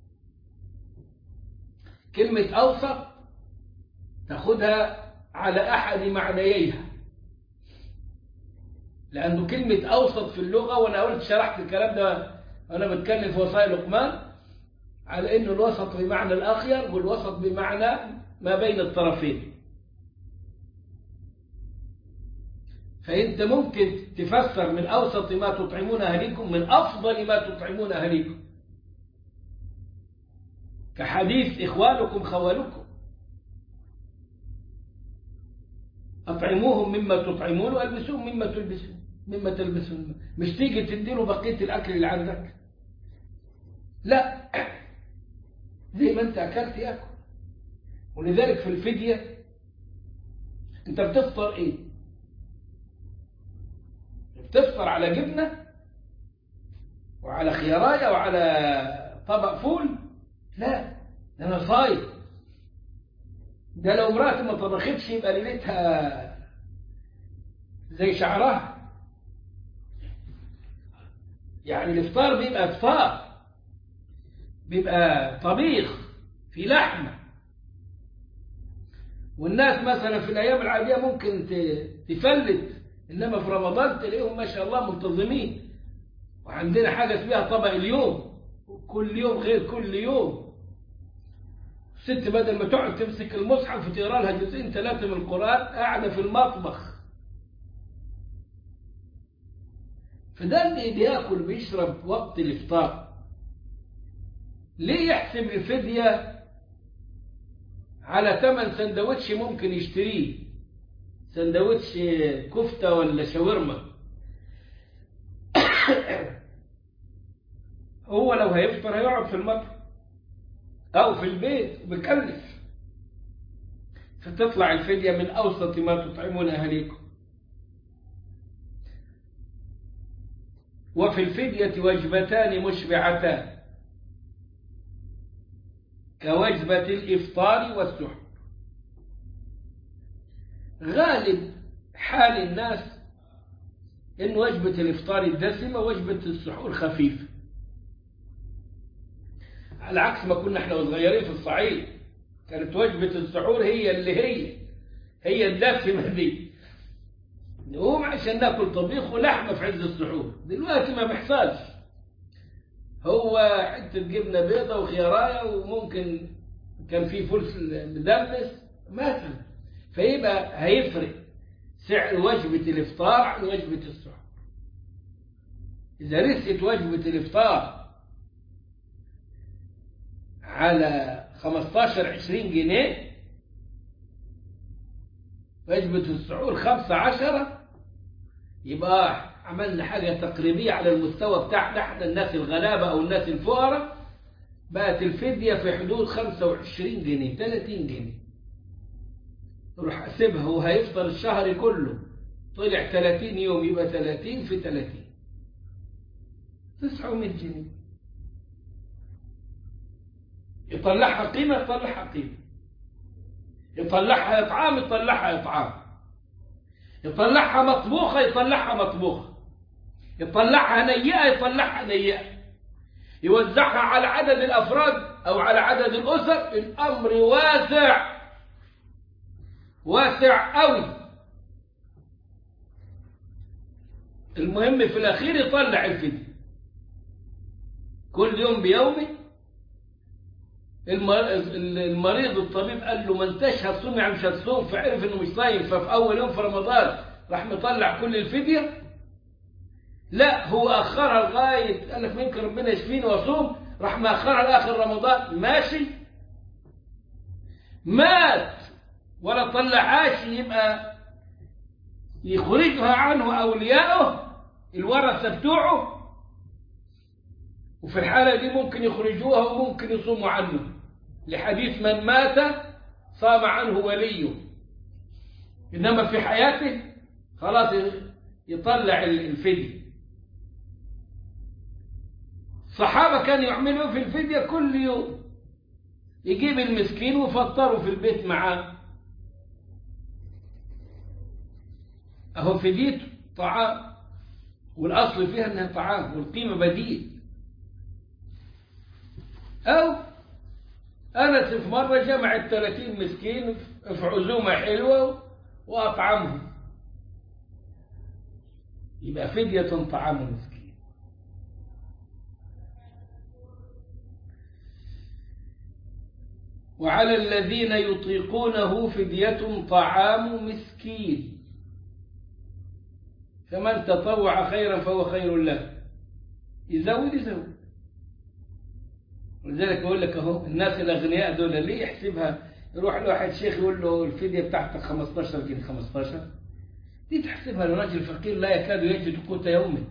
[SPEAKER 1] كلمة أوسط تاخدها على أحد معنييها لأنه كلمة أوسط في اللغة وأنا قلت شرحت الكلام ده أنا بتكلم في وصايا لقمان على أنه الوسط بمعنى الأخير والوسط بمعنى ما بين الطرفين فأنت ممكن تفسر من أوسط ما تطعمون أهليكم من أفضل ما تطعمون أهليكم كحديث إخوانكم خوالكم أطعموهم مما تطعمون وألبسوهم مما تلبسون مما تلبسون مش تيجي تديله بقية الأكل اللي عندك لا زي ما أنت أكلت يأكل ولذلك في الفدية أنت بتفطر إيه بتفطر على جبنة وعلى خياراية وعلى طبق فول لا ده أنا صايم ده لو مراتي ما طبختش يبقى ليلتها زي شعرها يعني الافطار بيبقى افطار بيبقى طبيخ في لحمه والناس مثلا في الايام العاديه ممكن تفلت انما في رمضان تلاقيهم ما شاء الله منتظمين وعندنا حاجه اسمها طبق اليوم كل يوم غير كل يوم الست بدل ما تقعد تمسك المصحف وتقرا لها جزئين ثلاثه من القران قاعده في المطبخ فده اللي بياكل بيشرب وقت الافطار ليه يحسب الفديه على ثمن سندوتش ممكن يشتريه سندوتش كفته ولا شاورما هو لو هيفطر هيقعد في المطبخ أو في البيت بكلف فتطلع الفدية من أوسط ما تطعمون أهليكم وفي الفدية وجبتان مشبعتان كوجبة الإفطار والسحر غالب حال الناس إن وجبة الإفطار الدسمة وجبة السحور خفيفة على عكس ما كنا احنا صغيرين في الصعيد كانت وجبة السحور هي اللي هي هي الدسمة دي نقوم عشان ناكل طبيخ ولحمة في عز السحور دلوقتي ما بيحصلش هو حتة جبنة بيضة وخياراية وممكن كان في فول مدمس مثلا فيبقى هيفرق سعر وجبة الإفطار عن وجبة السحور إذا رست وجبة الإفطار على 15 20 جنيه وجبة السحور 15 يبقى عملنا حاجة تقريبية على المستوى بتاعنا احنا الناس الغلابة أو الناس الفقراء بقت الفدية في حدود 25 جنيه 30 جنيه روح حاسبها وهيفطر الشهر كله طلع 30 يوم يبقى 30 في 30 900 جنيه يطلعها قيمة يطلعها قيمة يطلعها إطعام يطلعها إطعام يطلعها مطبوخة يطلعها مطبوخة يطلعها نيئة يطلعها نيئة يوزعها على عدد الأفراد أو على عدد الأسر الأمر واسع واسع قوي المهم في الأخير يطلع الفدية كل يوم بيومه المريض الطبيب قال له ما انتش هتصوم يعني مش هتصوم فعرف انه مش صايم ففي اول يوم في رمضان راح مطلع كل الفديه لا هو اخرها لغايه قال لك ممكن ربنا يشفيني واصوم راح مأخرها لاخر رمضان ماشي مات ولا طلعهاش يبقى يخرجها عنه اولياؤه الورثه بتوعه وفي الحالة دي ممكن يخرجوها وممكن يصوموا عنه لحديث من مات صام عنه وليه إنما في حياته خلاص يطلع الفدية الصحابة كانوا يعملوا في الفدية كل يوم يجيب المسكين ويفطروا في البيت معاه أهو فديته طعام والأصل فيها أنها طعام والقيمة بديل أو أنس في مرة جمع الثلاثين مسكين في عزومة حلوة وأطعمهم يبقى فدية طعام مسكين وعلى الذين يطيقونه فدية طعام مسكين فمن تطوع خيرا فهو خير له يزود يزود ولذلك بقول لك اهو الناس الاغنياء دول ليه يحسبها يروح لواحد شيخ يقول له الفديه بتاعتك 15 جنيه 15 دي تحسبها لراجل فقير لا يكاد يجد قوت يومه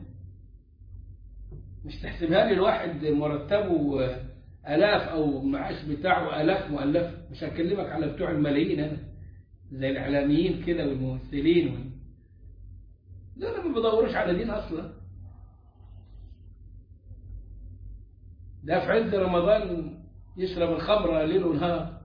[SPEAKER 1] مش تحسبها لي الواحد مرتبه الاف او معاش بتاعه الاف مؤلف مش هكلمك على بتوع الملايين انا زي الاعلاميين كده والممثلين وال... لا لا ما بدوروش على دين اصلا ده في عز رمضان يشرب الخمر ليل ونهار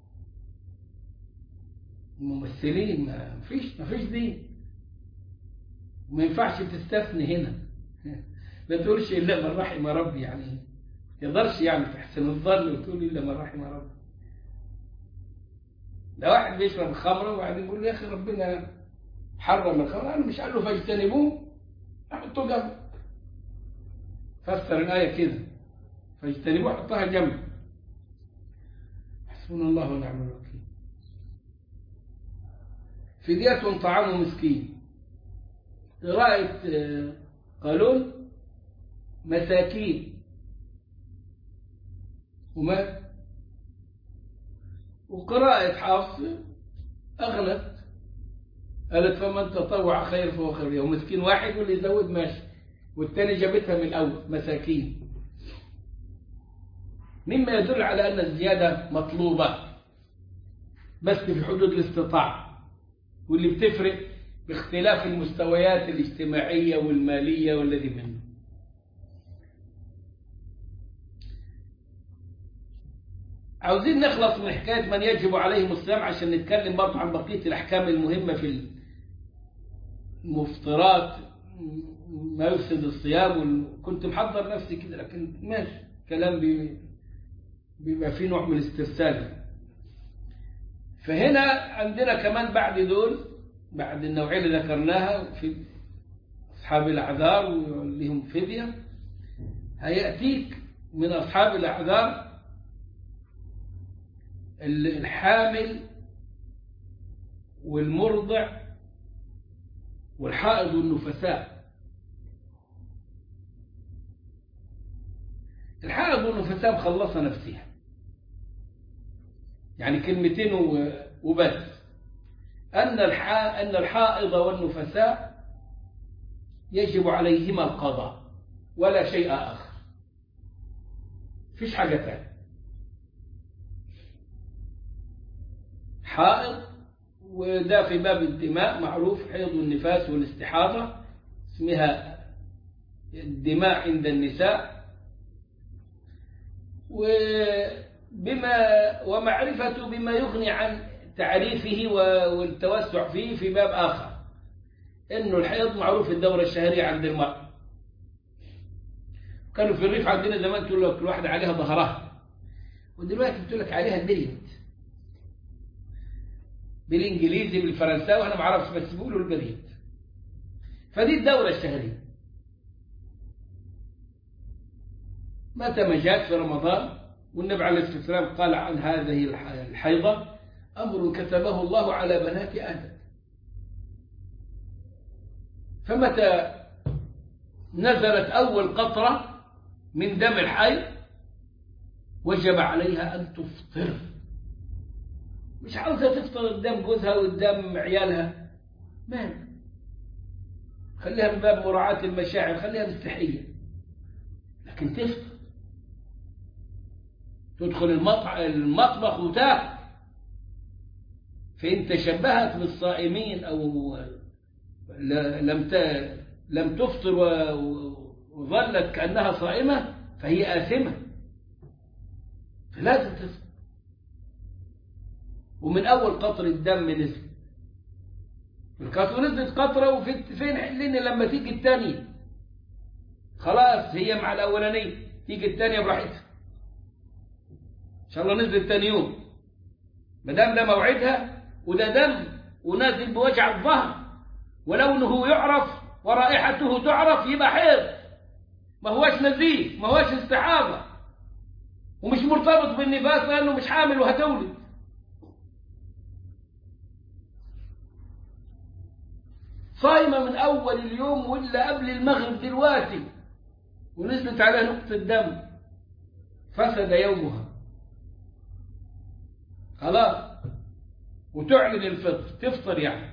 [SPEAKER 1] الممثلين ما فيش ما فيش دين ما ينفعش تستثني هنا ما تقولش الا من رحم ربي يعني تقدرش يعني تحسن الظن وتقول الا من رحم ربي ده واحد بيشرب خمره وبعدين يقول يا اخي ربنا حرم الخمر انا مش قال له فاجتنبوه حطوه جنب فسر الايه كده فاجتنبوه حطها جنب حسبنا الله ونعم الوكيل فدية طعام مسكين قراءة قالون مساكين وما وقراءة حفص أغلت قالت فمن تطوع خير فهو خير له مسكين واحد واللي يزود ماشي والتاني جابتها من الأول مساكين مما يدل على أن الزيادة مطلوبة بس في حدود الاستطاعة واللي بتفرق باختلاف المستويات الاجتماعية والمالية والذي منه عاوزين نخلص من حكاية من يجب عليهم الصيام عشان نتكلم برضه عن بقية الأحكام المهمة في المفطرات ما يفسد الصيام كنت محضر نفسي كده لكن ماشي كلام بي بيبقى فيه نوع من الاسترسال فهنا عندنا كمان بعد دول بعد النوعين اللي ذكرناها في أصحاب الأعذار ولهم فدية هيأتيك من أصحاب الأعذار الحامل والمرضع والحائض والنفساء الحائض والنفساء مخلصة نفسها يعني كلمتين وبس أن أن الحائض والنفساء يجب عليهما القضاء ولا شيء آخر فيش حاجة تانية حائض وده في باب الدماء معروف حيض والنفاس والاستحاضة اسمها الدماء عند النساء وبما ومعرفة بما يغني عن تعريفه والتوسع فيه في باب آخر إنه الحيض معروف الدورة الشهرية عند المرأة كانوا في الريف عندنا زمان تقول لك الواحدة عليها ظهرها ودلوقتي بتقول لك عليها البريد بالانجليزي بالفرنساوي انا ما اعرفش بس بيقولوا البريد فدي الدورة الشهرية متى ما جاءت في رمضان والنبي عليه الصلاة والسلام قال عن هذه الحيضة أمر كتبه الله على بنات آدم فمتى نزلت أول قطرة من دم الحي وجب عليها أن تفطر مش عاوزة تفطر قدام جوزها وقدام عيالها ما خليها من باب مراعاة المشاعر خليها مستحية لكن تفطر تدخل المطبخ وتاكل فإن تشبهت بالصائمين أو لم لم تفطر وظلت كأنها صائمة فهي آثمة فلازم تفطر ومن أول قطر الدم نزل القطر نزلت قطرة وفين حلين لما تيجي الثانية خلاص هي مع الأولانية تيجي الثانية براحتها إن شاء الله نزلت ثاني يوم ما دام ده موعدها وده دم ونازل بوجع الظهر ولونه يعرف ورائحته تعرف يبقى حيض ما هوش نزيف ما هوش استحاضة ومش مرتبط بالنفاس لأنه مش حامل وهتولد صايمة من أول اليوم ولا قبل المغرب دلوقتي ونزلت عليها نقطة دم فسد يومها خلاص وتعلن الفطر تفطر يعني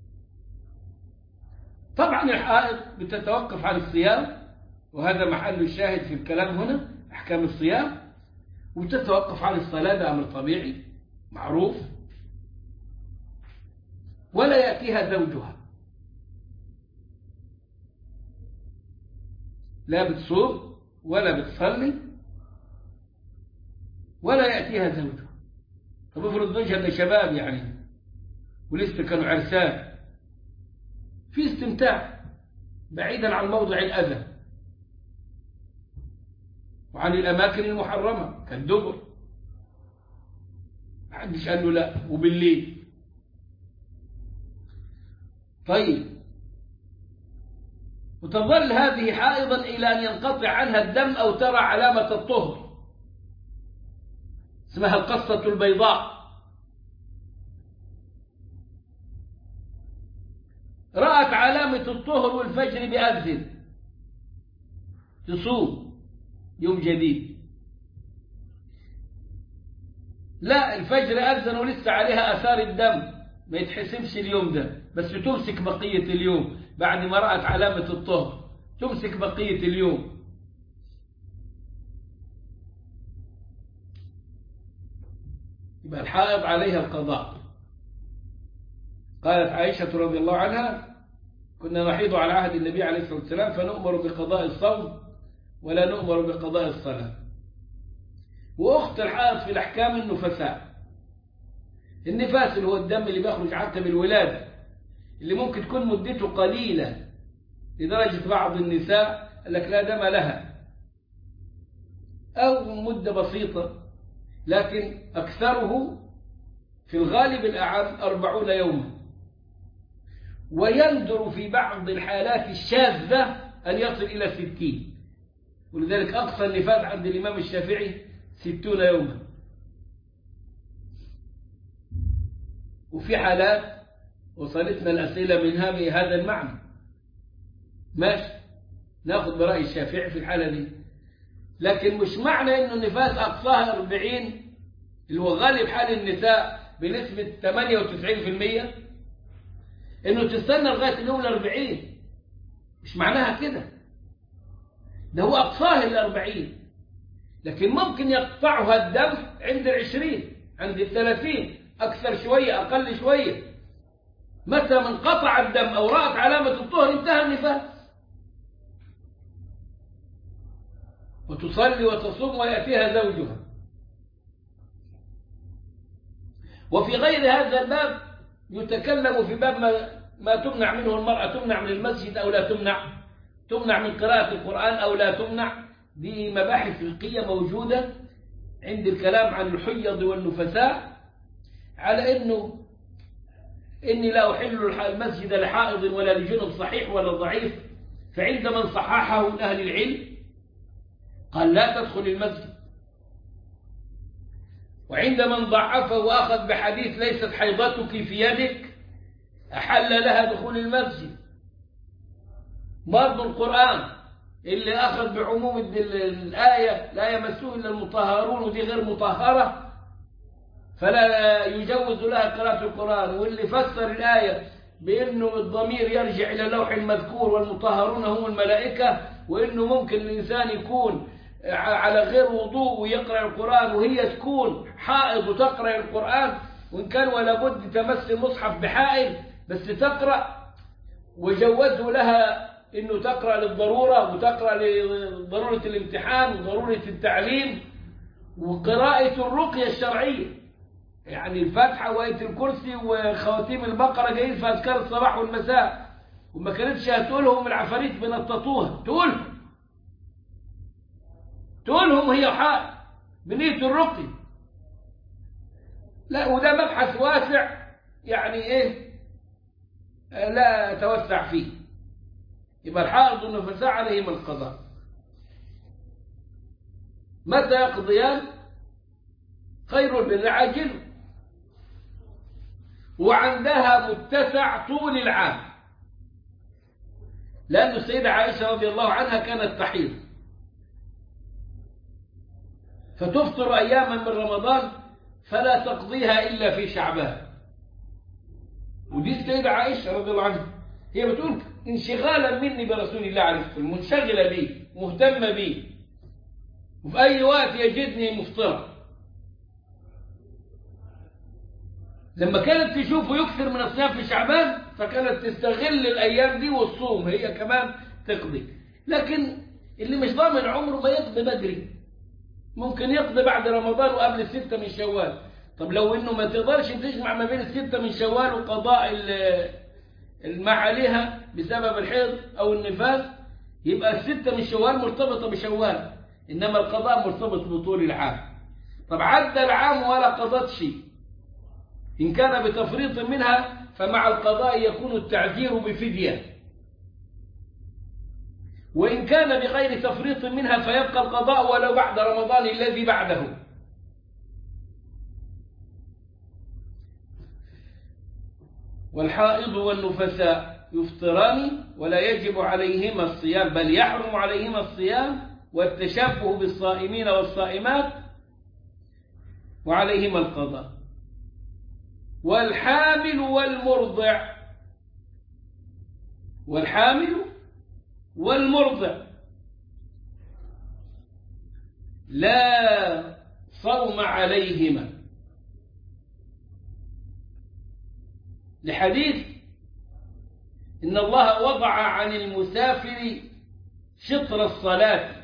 [SPEAKER 1] طبعا الحائض بتتوقف عن الصيام وهذا محل الشاهد في الكلام هنا أحكام الصيام وتتوقف عن الصلاة ده أمر طبيعي معروف ولا يأتيها زوجها لا بتصوم ولا بتصلي ولا يأتيها زوجها طب افرض زوجها ده شباب يعني ولسه كانوا عرسان في استمتاع بعيدا عن موضع الأذى وعن الأماكن المحرمة كالدبر محدش قال له لا وبالليل طيب وتظل هذه حائضا إلى أن ينقطع عنها الدم أو ترى علامة الطهر اسمها القصة البيضاء رأت علامة الطهر والفجر بأذن تصوم يوم جديد لا الفجر أذن ولسه عليها أثار الدم ما يتحسبش اليوم ده بس تمسك بقية اليوم بعد ما رأت علامة الطهر تمسك بقية اليوم يبقى الحائض عليها القضاء قالت عائشة رضي الله عنها كنا نحيض على عهد النبي عليه الصلاة والسلام فنؤمر بقضاء الصوم ولا نؤمر بقضاء الصلاة وأخت الحائض في الأحكام النفساء النفاس اللي هو الدم اللي بيخرج عقب الولادة اللي ممكن تكون مدته قليلة لدرجة بعض النساء قال لك لا دم لها أو مدة بسيطة لكن أكثره في الغالب الأعم أربعون يوما ويندر في بعض الحالات الشاذة أن يصل إلى ستين ولذلك أقصى النفاذ عند الإمام الشافعي ستون يوما وفي حالات وصلتنا الأسئلة منها بهذا المعنى ماشي ناخذ برأي الشافعي في الحالة دي لكن مش معنى انه النفاس اقصاها 40 اللي هو غالب حال النساء بنسبة 98% انه تستنى لغاية اليوم الأربعين مش معناها كده ده هو اقصاه الأربعين لكن ممكن يقطعها الدم عند العشرين عند الثلاثين أكثر شوية أقل شوية متى من قطع الدم أو رأت علامة الطهر انتهى النفاس وتصلي وتصوم ويأتيها زوجها وفي غير هذا الباب يتكلم في باب ما, ما تمنع منه المرأة تمنع من المسجد أو لا تمنع تمنع من قراءة القرآن أو لا تمنع دي مباحث فقهية موجودة عند الكلام عن الحيض والنفساء على أنه إني لا أحل المسجد لحائض ولا لجنب صحيح ولا ضعيف فعند من صححه من أهل العلم قال لا تدخل المسجد وعند من ضعفه وأخذ بحديث ليست حيضتك في يدك أحل لها دخول المسجد برضو القرآن اللي أخذ بعموم الآية لا يمسوه إلا المطهرون ودي غير مطهرة فلا يجوز لها قراءة القرآن واللي فسر الآية بأنه الضمير يرجع إلى اللوح المذكور والمطهرون هم الملائكة وأنه ممكن الإنسان يكون على غير وضوء ويقرأ القرآن وهي تكون حائض وتقرأ القرآن وإن كان ولا بد تمس المصحف بحائل بس تقرأ وجوزوا لها انه تقرا للضروره وتقرا لضروره الامتحان وضروره التعليم وقراءه الرقيه الشرعيه يعني الفاتحه وايه الكرسي وخواتيم البقره جايين في اذكار الصباح والمساء وما كانتش هتقولهم العفاريت بنططوها تقولهم تقولهم هي حق بنيه الرقي لا وده مبحث واسع يعني ايه لا اتوسع فيه يبقى الحائض والنفساء عليهم القضاء متى يقضيان خير البر عاجل وعندها متسع طول العام لأن السيدة عائشة رضي الله عنها كانت تحيض فتفطر أياما من رمضان فلا تقضيها إلا في شعبان ودي السيدة عائشة رضي الله عنها هي بتقول انشغالا مني برسول الله عليه الصلاة والسلام منشغلة بيه مهتمة بيه وفي أي وقت يجدني مفطرة لما كانت تشوفه يكثر من الصيام في شعبان فكانت تستغل الأيام دي والصوم هي كمان تقضي لكن اللي مش ضامن عمره ما يقضي بدري ممكن يقضي بعد رمضان وقبل الستة من شوال طب لو انه ما تقدرش تجمع ما بين الستة من شوال وقضاء ما عليها بسبب الحيض أو النفاس يبقى الستة من شوال مرتبطة بشوال إنما القضاء مرتبط بطول العام طب عدى العام ولا قضت شيء إن كان بتفريط منها فمع القضاء يكون التعذير بفدية وإن كان بغير تفريط منها فيبقى القضاء ولو بعد رمضان الذي بعده والحائض والنفساء يفطران ولا يجب عليهما الصيام بل يحرم عليهما الصيام والتشبه بالصائمين والصائمات وعليهما القضاء والحامل والمرضع والحامل والمرضع لا صوم عليهما لحديث إن الله وضع عن المسافر شطر الصلاة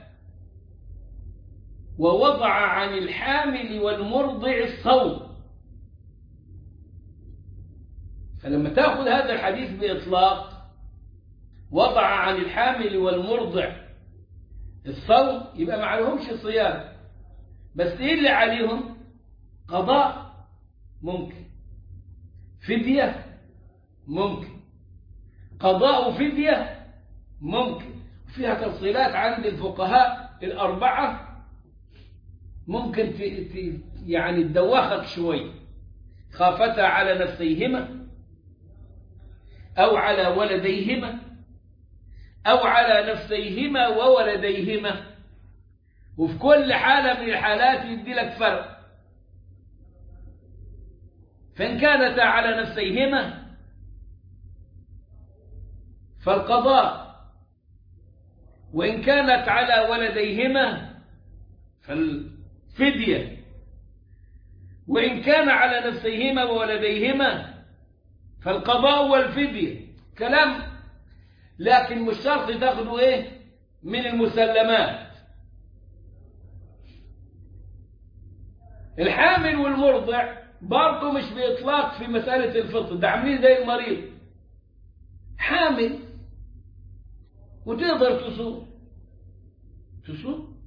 [SPEAKER 1] ووضع عن الحامل والمرضع الصوم فلما تأخذ هذا الحديث بإطلاق وضع عن الحامل والمرضع الصوم يبقى ما عليهمش صيام بس ايه اللي عليهم قضاء ممكن فدية ممكن قضاء فدية ممكن فيها تفصيلات عند الفقهاء الأربعة ممكن ت... ت... يعني تدوخك شوي خافتا على نفسيهما أو على ولديهما أو على نفسيهما وولديهما وفي كل حالة من الحالات يدي لك فرق فإن كانتا على نفسيهما فالقضاء وإن كانت على ولديهما فالفدية وإن كان على نفسيهما وولديهما فالقضاء والفدية كلام لكن مش شرط تاخدوا ايه من المسلمات الحامل والمرضع برضه مش بإطلاق في مسألة الفطر ده عاملين زي المريض حامل وتقدر تصوم تصوم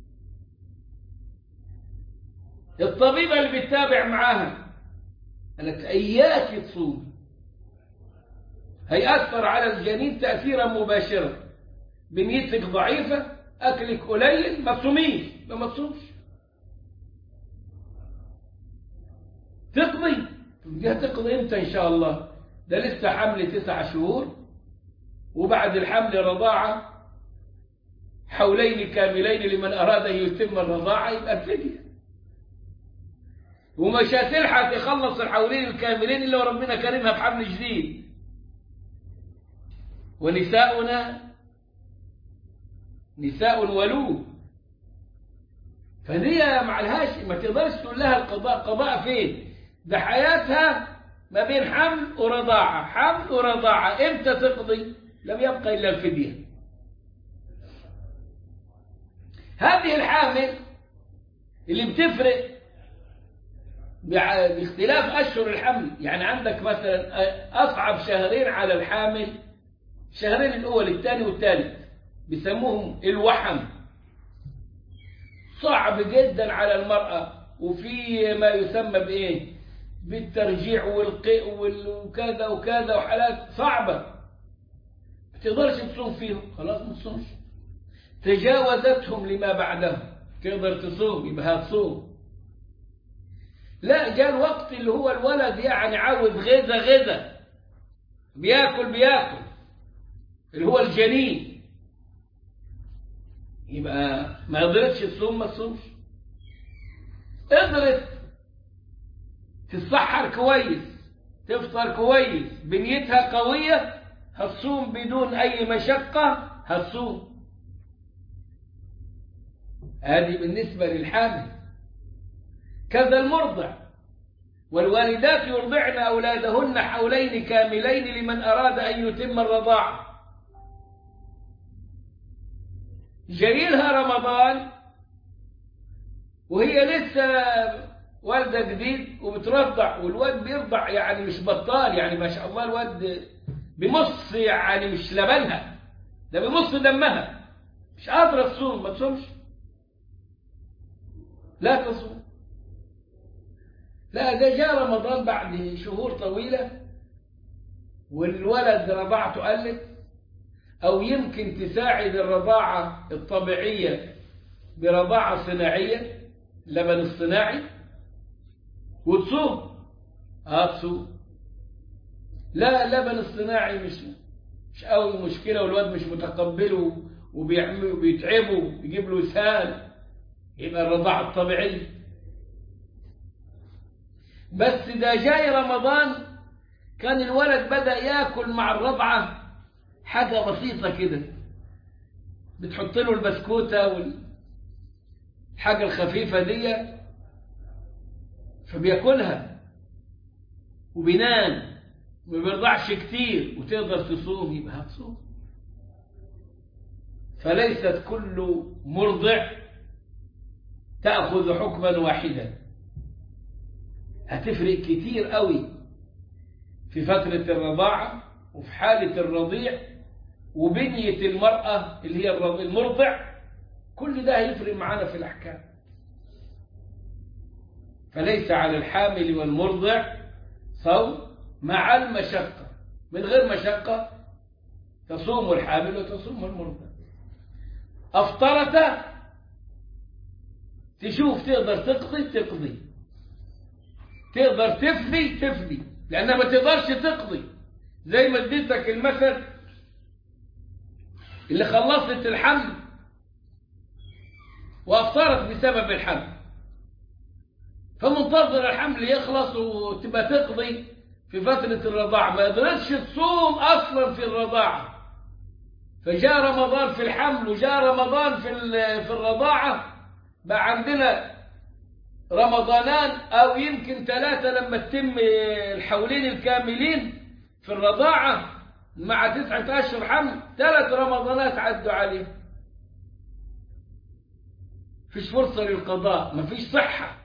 [SPEAKER 1] الطبيبة اللي بتتابع معاها قال لك إياك تصوم هيأثر على الجنين تأثيرا مباشرا بنيتك ضعيفة أكلك قليل ما تصوميش ما تصومش تقضي دي هتقضي امتى ان شاء الله ده لسه حمل تسع شهور وبعد الحمل رضاعة حولين كاملين لمن أراد أن يتم الرضاعة يبقى الفدية ومش هتلحق تخلص الحولين الكاملين إلا وربنا كرمها بحمل جديد ونساؤنا نساء ولود فدي مع الهاش ما تقدرش تقول لها القضاء قضاء فين ده حياتها ما بين حمل ورضاعة حمل ورضاعة امتى تقضي لم يبقى إلا الفدية هذه الحامل اللي بتفرق باختلاف أشهر الحمل يعني عندك مثلا أصعب شهرين على الحامل الشهرين الأول الثاني والثالث بيسموهم الوحم صعب جدا على المرأة وفي ما يسمى بإيه بالترجيع والقيء وكذا وكذا وحالات صعبة ما تقدرش تصوم فيهم خلاص ما تصومش تجاوزتهم لما بعدهم تقدر تصوم يبقى هتصوم لا جاء الوقت اللي هو الولد يعني عاوز غذا غذا بياكل بياكل اللي هو الجنين يبقى ما قدرتش تصوم ما تصومش قدرت تتسحر كويس تفطر كويس بنيتها قوية هتصوم بدون أي مشقة هتصوم هذه بالنسبة للحامل كذا المرضع والوالدات يرضعن أولادهن حولين كاملين لمن أراد أن يتم الرضاعة جريلها رمضان وهي لسه والدة جديد وبترضع والواد بيرضع يعني مش بطال يعني ما شاء الله الواد بمص يعني مش لبنها ده بمص دمها مش قادرة تصوم ما تصومش لا تصوم لا ده جاء رمضان بعد شهور طويلة والولد رضاعته قلت أو يمكن تساعد الرضاعة الطبيعية برضاعة صناعية لبن الصناعي وتصوم اه تصوم لا اللبن الصناعي مش مش قوي مشكلة والواد مش متقبله وبيعمل وبيتعبه يجيب له اسهال يبقى الرضاعة الطبيعية بس ده جاي رمضان كان الولد بدأ ياكل مع الرضعة حاجة بسيطة كده بتحط له البسكوتة والحاجة الخفيفة دي فبياكلها وبينام ما بيرضعش كتير وتقدر تصوم يبقى هتصوم فليست كل مرضع تأخذ حكما واحدا هتفرق كتير قوي في فترة الرضاعة وفي حالة الرضيع وبنية المرأة اللي هي المرضع كل ده هيفرق معانا في الأحكام فليس على الحامل والمرضع صوم مع المشقة من غير مشقة تصوم الحامل وتصوم المرضع أفطرت تشوف تقدر تقضي تقضي تقدر تفدي تفدي لأنها ما تقدرش تقضي زي ما اديتك المثل اللي خلصت الحمل وأفطرت بسبب الحمل فمنتظر الحمل يخلص وتبقى تقضي في فترة الرضاعة ما قدرتش تصوم أصلا في الرضاعة فجاء رمضان في الحمل وجاء رمضان في في الرضاعة بقى عندنا رمضانان أو يمكن ثلاثة لما تتم الحولين الكاملين في الرضاعة مع تسعة أشهر حمل ثلاث رمضانات عدوا عليه فيش فرصة للقضاء مفيش صحة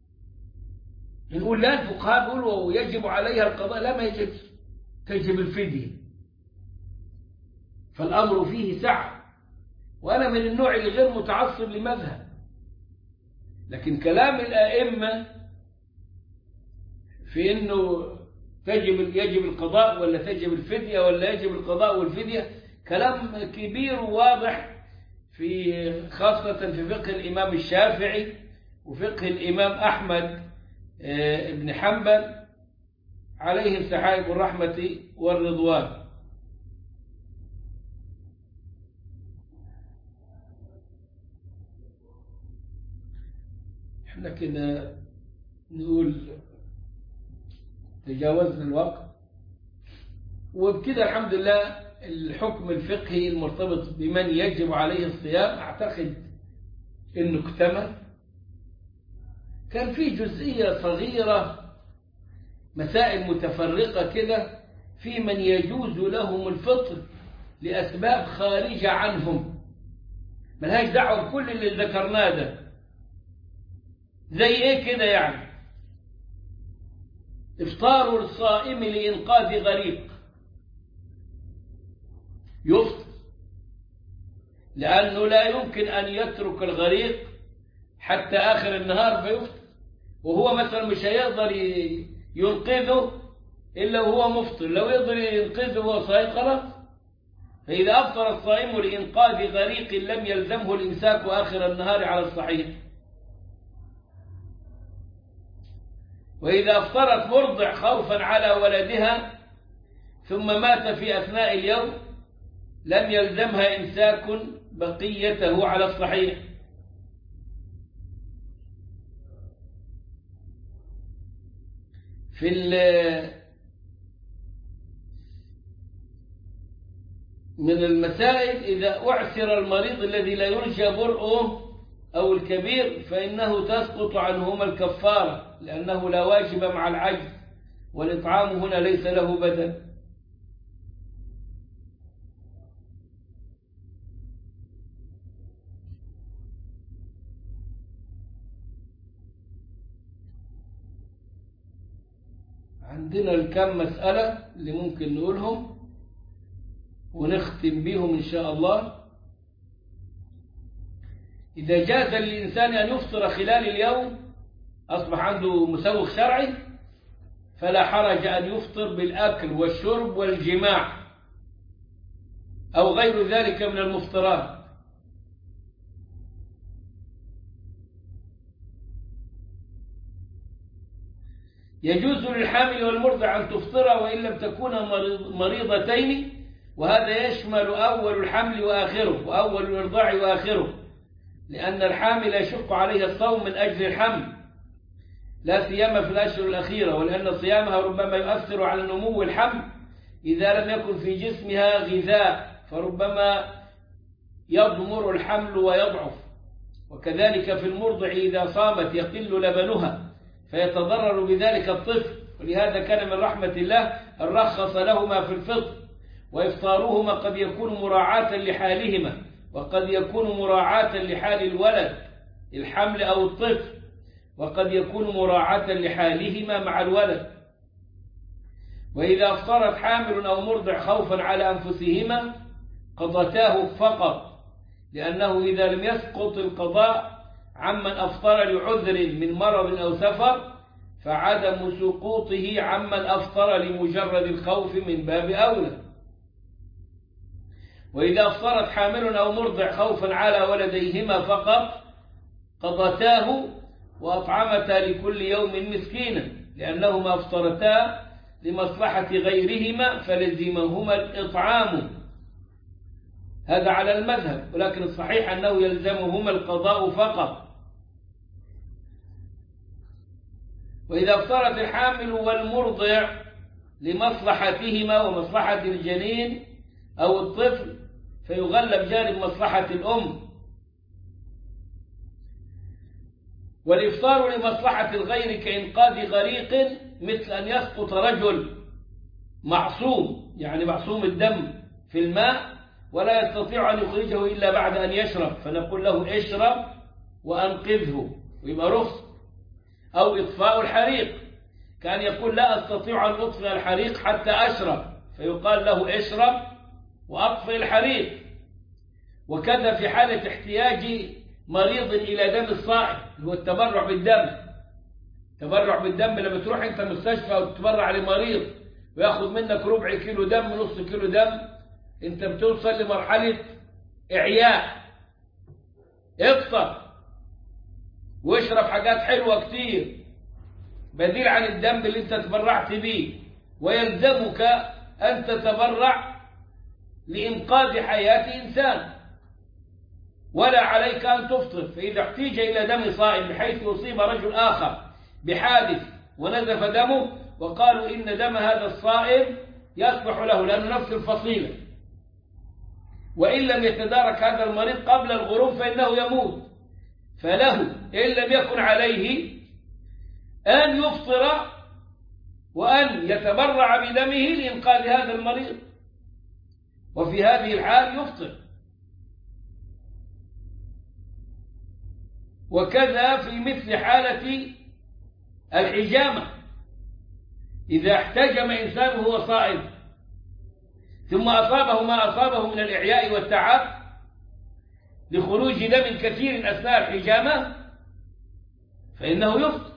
[SPEAKER 1] نقول لا الفقهاء بيقولوا يجب عليها القضاء لا ما يجب تجب الفدية فالأمر فيه سعة وأنا من النوع اللي غير متعصب لمذهب لكن كلام الأئمة في أنه تجب يجب القضاء ولا تجب الفدية ولا يجب القضاء والفدية كلام كبير وواضح في خاصة في فقه الإمام الشافعي وفقه الإمام أحمد بن حنبل عليهم سحائب الرحمة والرضوان احنا كده نقول تجاوزنا الوقت وبكده الحمد لله الحكم الفقهي المرتبط بمن يجب عليه الصيام اعتقد انه اكتمل كان في جزئية صغيرة مسائل متفرقة كده في من يجوز لهم الفطر لأسباب خارجة عنهم ملهاش دعوة بكل اللي ذكرناه ده زي ايه كده يعني افطار الصائم لإنقاذ غريق يفطر لأنه لا يمكن أن يترك الغريق حتى آخر النهار فيفطر وهو مثلا مش هيقدر ينقذه إلا وهو مفطر لو يقدر ينقذه وهو صائم خلاص فإذا أفطر الصائم لإنقاذ غريق لم يلزمه الإمساك آخر النهار على الصحيح وإذا أفطرت مرضع خوفا على ولدها ثم مات في أثناء اليوم لم يلزمها إمساك بقيته على الصحيح في من المسائل إذا أعسر المريض الذي لا يرجى برؤه أو الكبير فإنه تسقط عنهما الكفارة لأنه لا واجب مع العجز والإطعام هنا ليس له بدل عندنا الكم مسألة اللي ممكن نقولهم ونختم بيهم إن شاء الله إذا جاز للإنسان أن يفطر خلال اليوم أصبح عنده مسوغ شرعي فلا حرج أن يفطر بالأكل والشرب والجماع أو غير ذلك من المفطرات يجوز للحامل والمرضع أن تفطر وإن لم تكونا مريضتين وهذا يشمل أول الحمل وآخره وأول الإرضاع وآخره لأن الحامل يشق عليها الصوم من أجل الحمل لا سيما في الأشهر الأخيرة ولأن صيامها ربما يؤثر على نمو الحمل إذا لم يكن في جسمها غذاء فربما يضمر الحمل ويضعف وكذلك في المرضع إذا صامت يقل لبنها فيتضرر بذلك الطفل ولهذا كان من رحمة الله أن رخص لهما في الفطر وإفطارهما قد يكون مراعاة لحالهما وقد يكون مراعاة لحال الولد الحمل أو الطفل وقد يكون مراعاة لحالهما مع الولد وإذا أفطرت حامل أو مرضع خوفا على أنفسهما قضتاه فقط لأنه إذا لم يسقط القضاء عمن أفطر لعذر من مرض أو سفر فعدم سقوطه عمن أفطر لمجرد الخوف من باب أولى وإذا أفطرت حامل أو مرضع خوفا على ولديهما فقط قضتاه وأطعمتا لكل يوم مسكينا لأنهما أفطرتا لمصلحة غيرهما فلزمهما الإطعام هذا على المذهب ولكن الصحيح أنه يلزمهما القضاء فقط وإذا افطرت الحامل والمرضع لمصلحتهما ومصلحة الجنين أو الطفل فيغلب جانب مصلحة الأم والإفطار لمصلحة الغير كإنقاذ غريق مثل أن يسقط رجل معصوم يعني معصوم الدم في الماء ولا يستطيع أن يخرجه إلا بعد أن يشرب فنقول له اشرب وأنقذه ويبقى رخص أو إطفاء الحريق كان يقول لا أستطيع أن أطفئ الحريق حتى أشرب فيقال له اشرب وأطفئ الحريق وكذا في حالة احتياج مريض إلى دم الصائم هو التبرع بالدم تبرع بالدم لما تروح أنت مستشفى وتتبرع لمريض وياخذ منك ربع كيلو دم نص كيلو دم أنت بتوصل لمرحلة إعياء افطر واشرب حاجات حلوة كتير بديل عن الدم اللي انت تبرعت به ويلزمك أن تتبرع لإنقاذ حياة إنسان ولا عليك أن تفطر فإذا احتيج إلى دم صائم بحيث يصيب رجل آخر بحادث ونزف دمه وقالوا إن دم هذا الصائم يصلح له لأنه نفس الفصيلة وإن لم يتدارك هذا المريض قبل الغروب فإنه يموت فله إن لم يكن عليه أن يفطر وأن يتبرع بدمه لإنقاذ هذا المريض وفي هذه الحال يفطر وكذا في مثل حالة الحجامة إذا احتجم إنسان وهو صائم ثم أصابه ما أصابه من الإعياء والتعب لخروج دم كثير أثناء الحجامة فإنه يفطر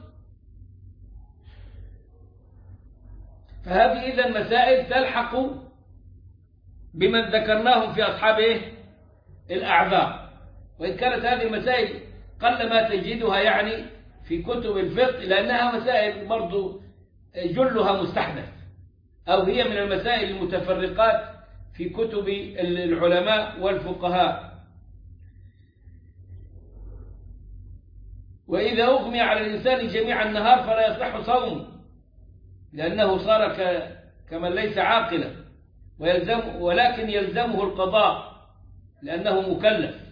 [SPEAKER 1] فهذه إذا مسائل تلحق بمن ذكرناهم في أصحاب إيه؟ الأعذار وإن كانت هذه المسائل قل ما تجدها يعني في كتب الفقه لأنها مسائل برضو جلها مستحدث أو هي من المسائل المتفرقات في كتب العلماء والفقهاء وإذا أغمي على الإنسان جميع النهار فلا يصح صومه لأنه صار كمن ليس عاقلا ويلزم ولكن يلزمه القضاء لأنه مكلف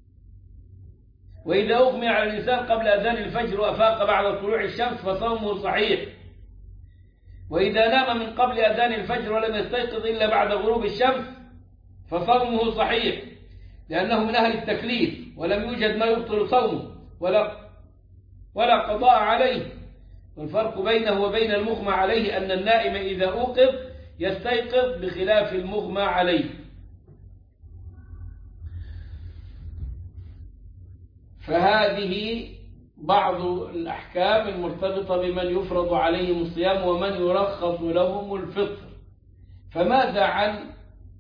[SPEAKER 1] وإذا أغمي على الإنسان قبل أذان الفجر وأفاق بعد طلوع الشمس فصومه صحيح وإذا نام من قبل أذان الفجر ولم يستيقظ إلا بعد غروب الشمس فصومه صحيح لأنه من أهل التكليف ولم يوجد ما يبطل صومه ولا ولا قضاء عليه والفرق بينه وبين المغمى عليه أن النائم إذا أوقظ يستيقظ بخلاف المغمى عليه فهذه بعض الأحكام المرتبطة بمن يفرض عليهم الصيام ومن يرخص لهم الفطر فماذا عن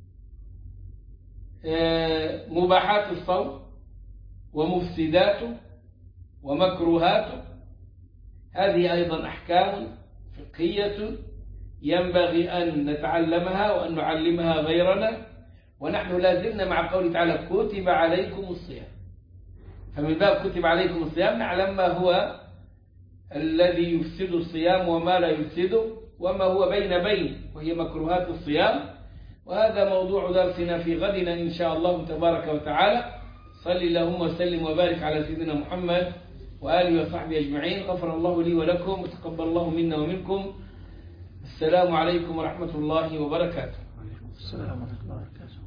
[SPEAKER 1] مباحات الصوم ومفسداته ومكروهاته هذه أيضا أحكام فقهية ينبغي أن نتعلمها وأن نعلمها غيرنا ونحن لازلنا مع قوله تعالى كتب عليكم الصيام فمن باب كتب عليكم الصيام نعلم ما هو الذي يفسد الصيام وما لا يفسده وما هو بين بين وهي مكروهات الصيام وهذا موضوع درسنا في غدنا إن شاء الله تبارك وتعالى صل اللهم وسلم وبارك على سيدنا محمد وآله وصحبه أجمعين غفر الله لي ولكم وتقبل الله منا ومنكم السلام عليكم ورحمة الله وبركاته
[SPEAKER 2] السلام ورحمة الله وبركاته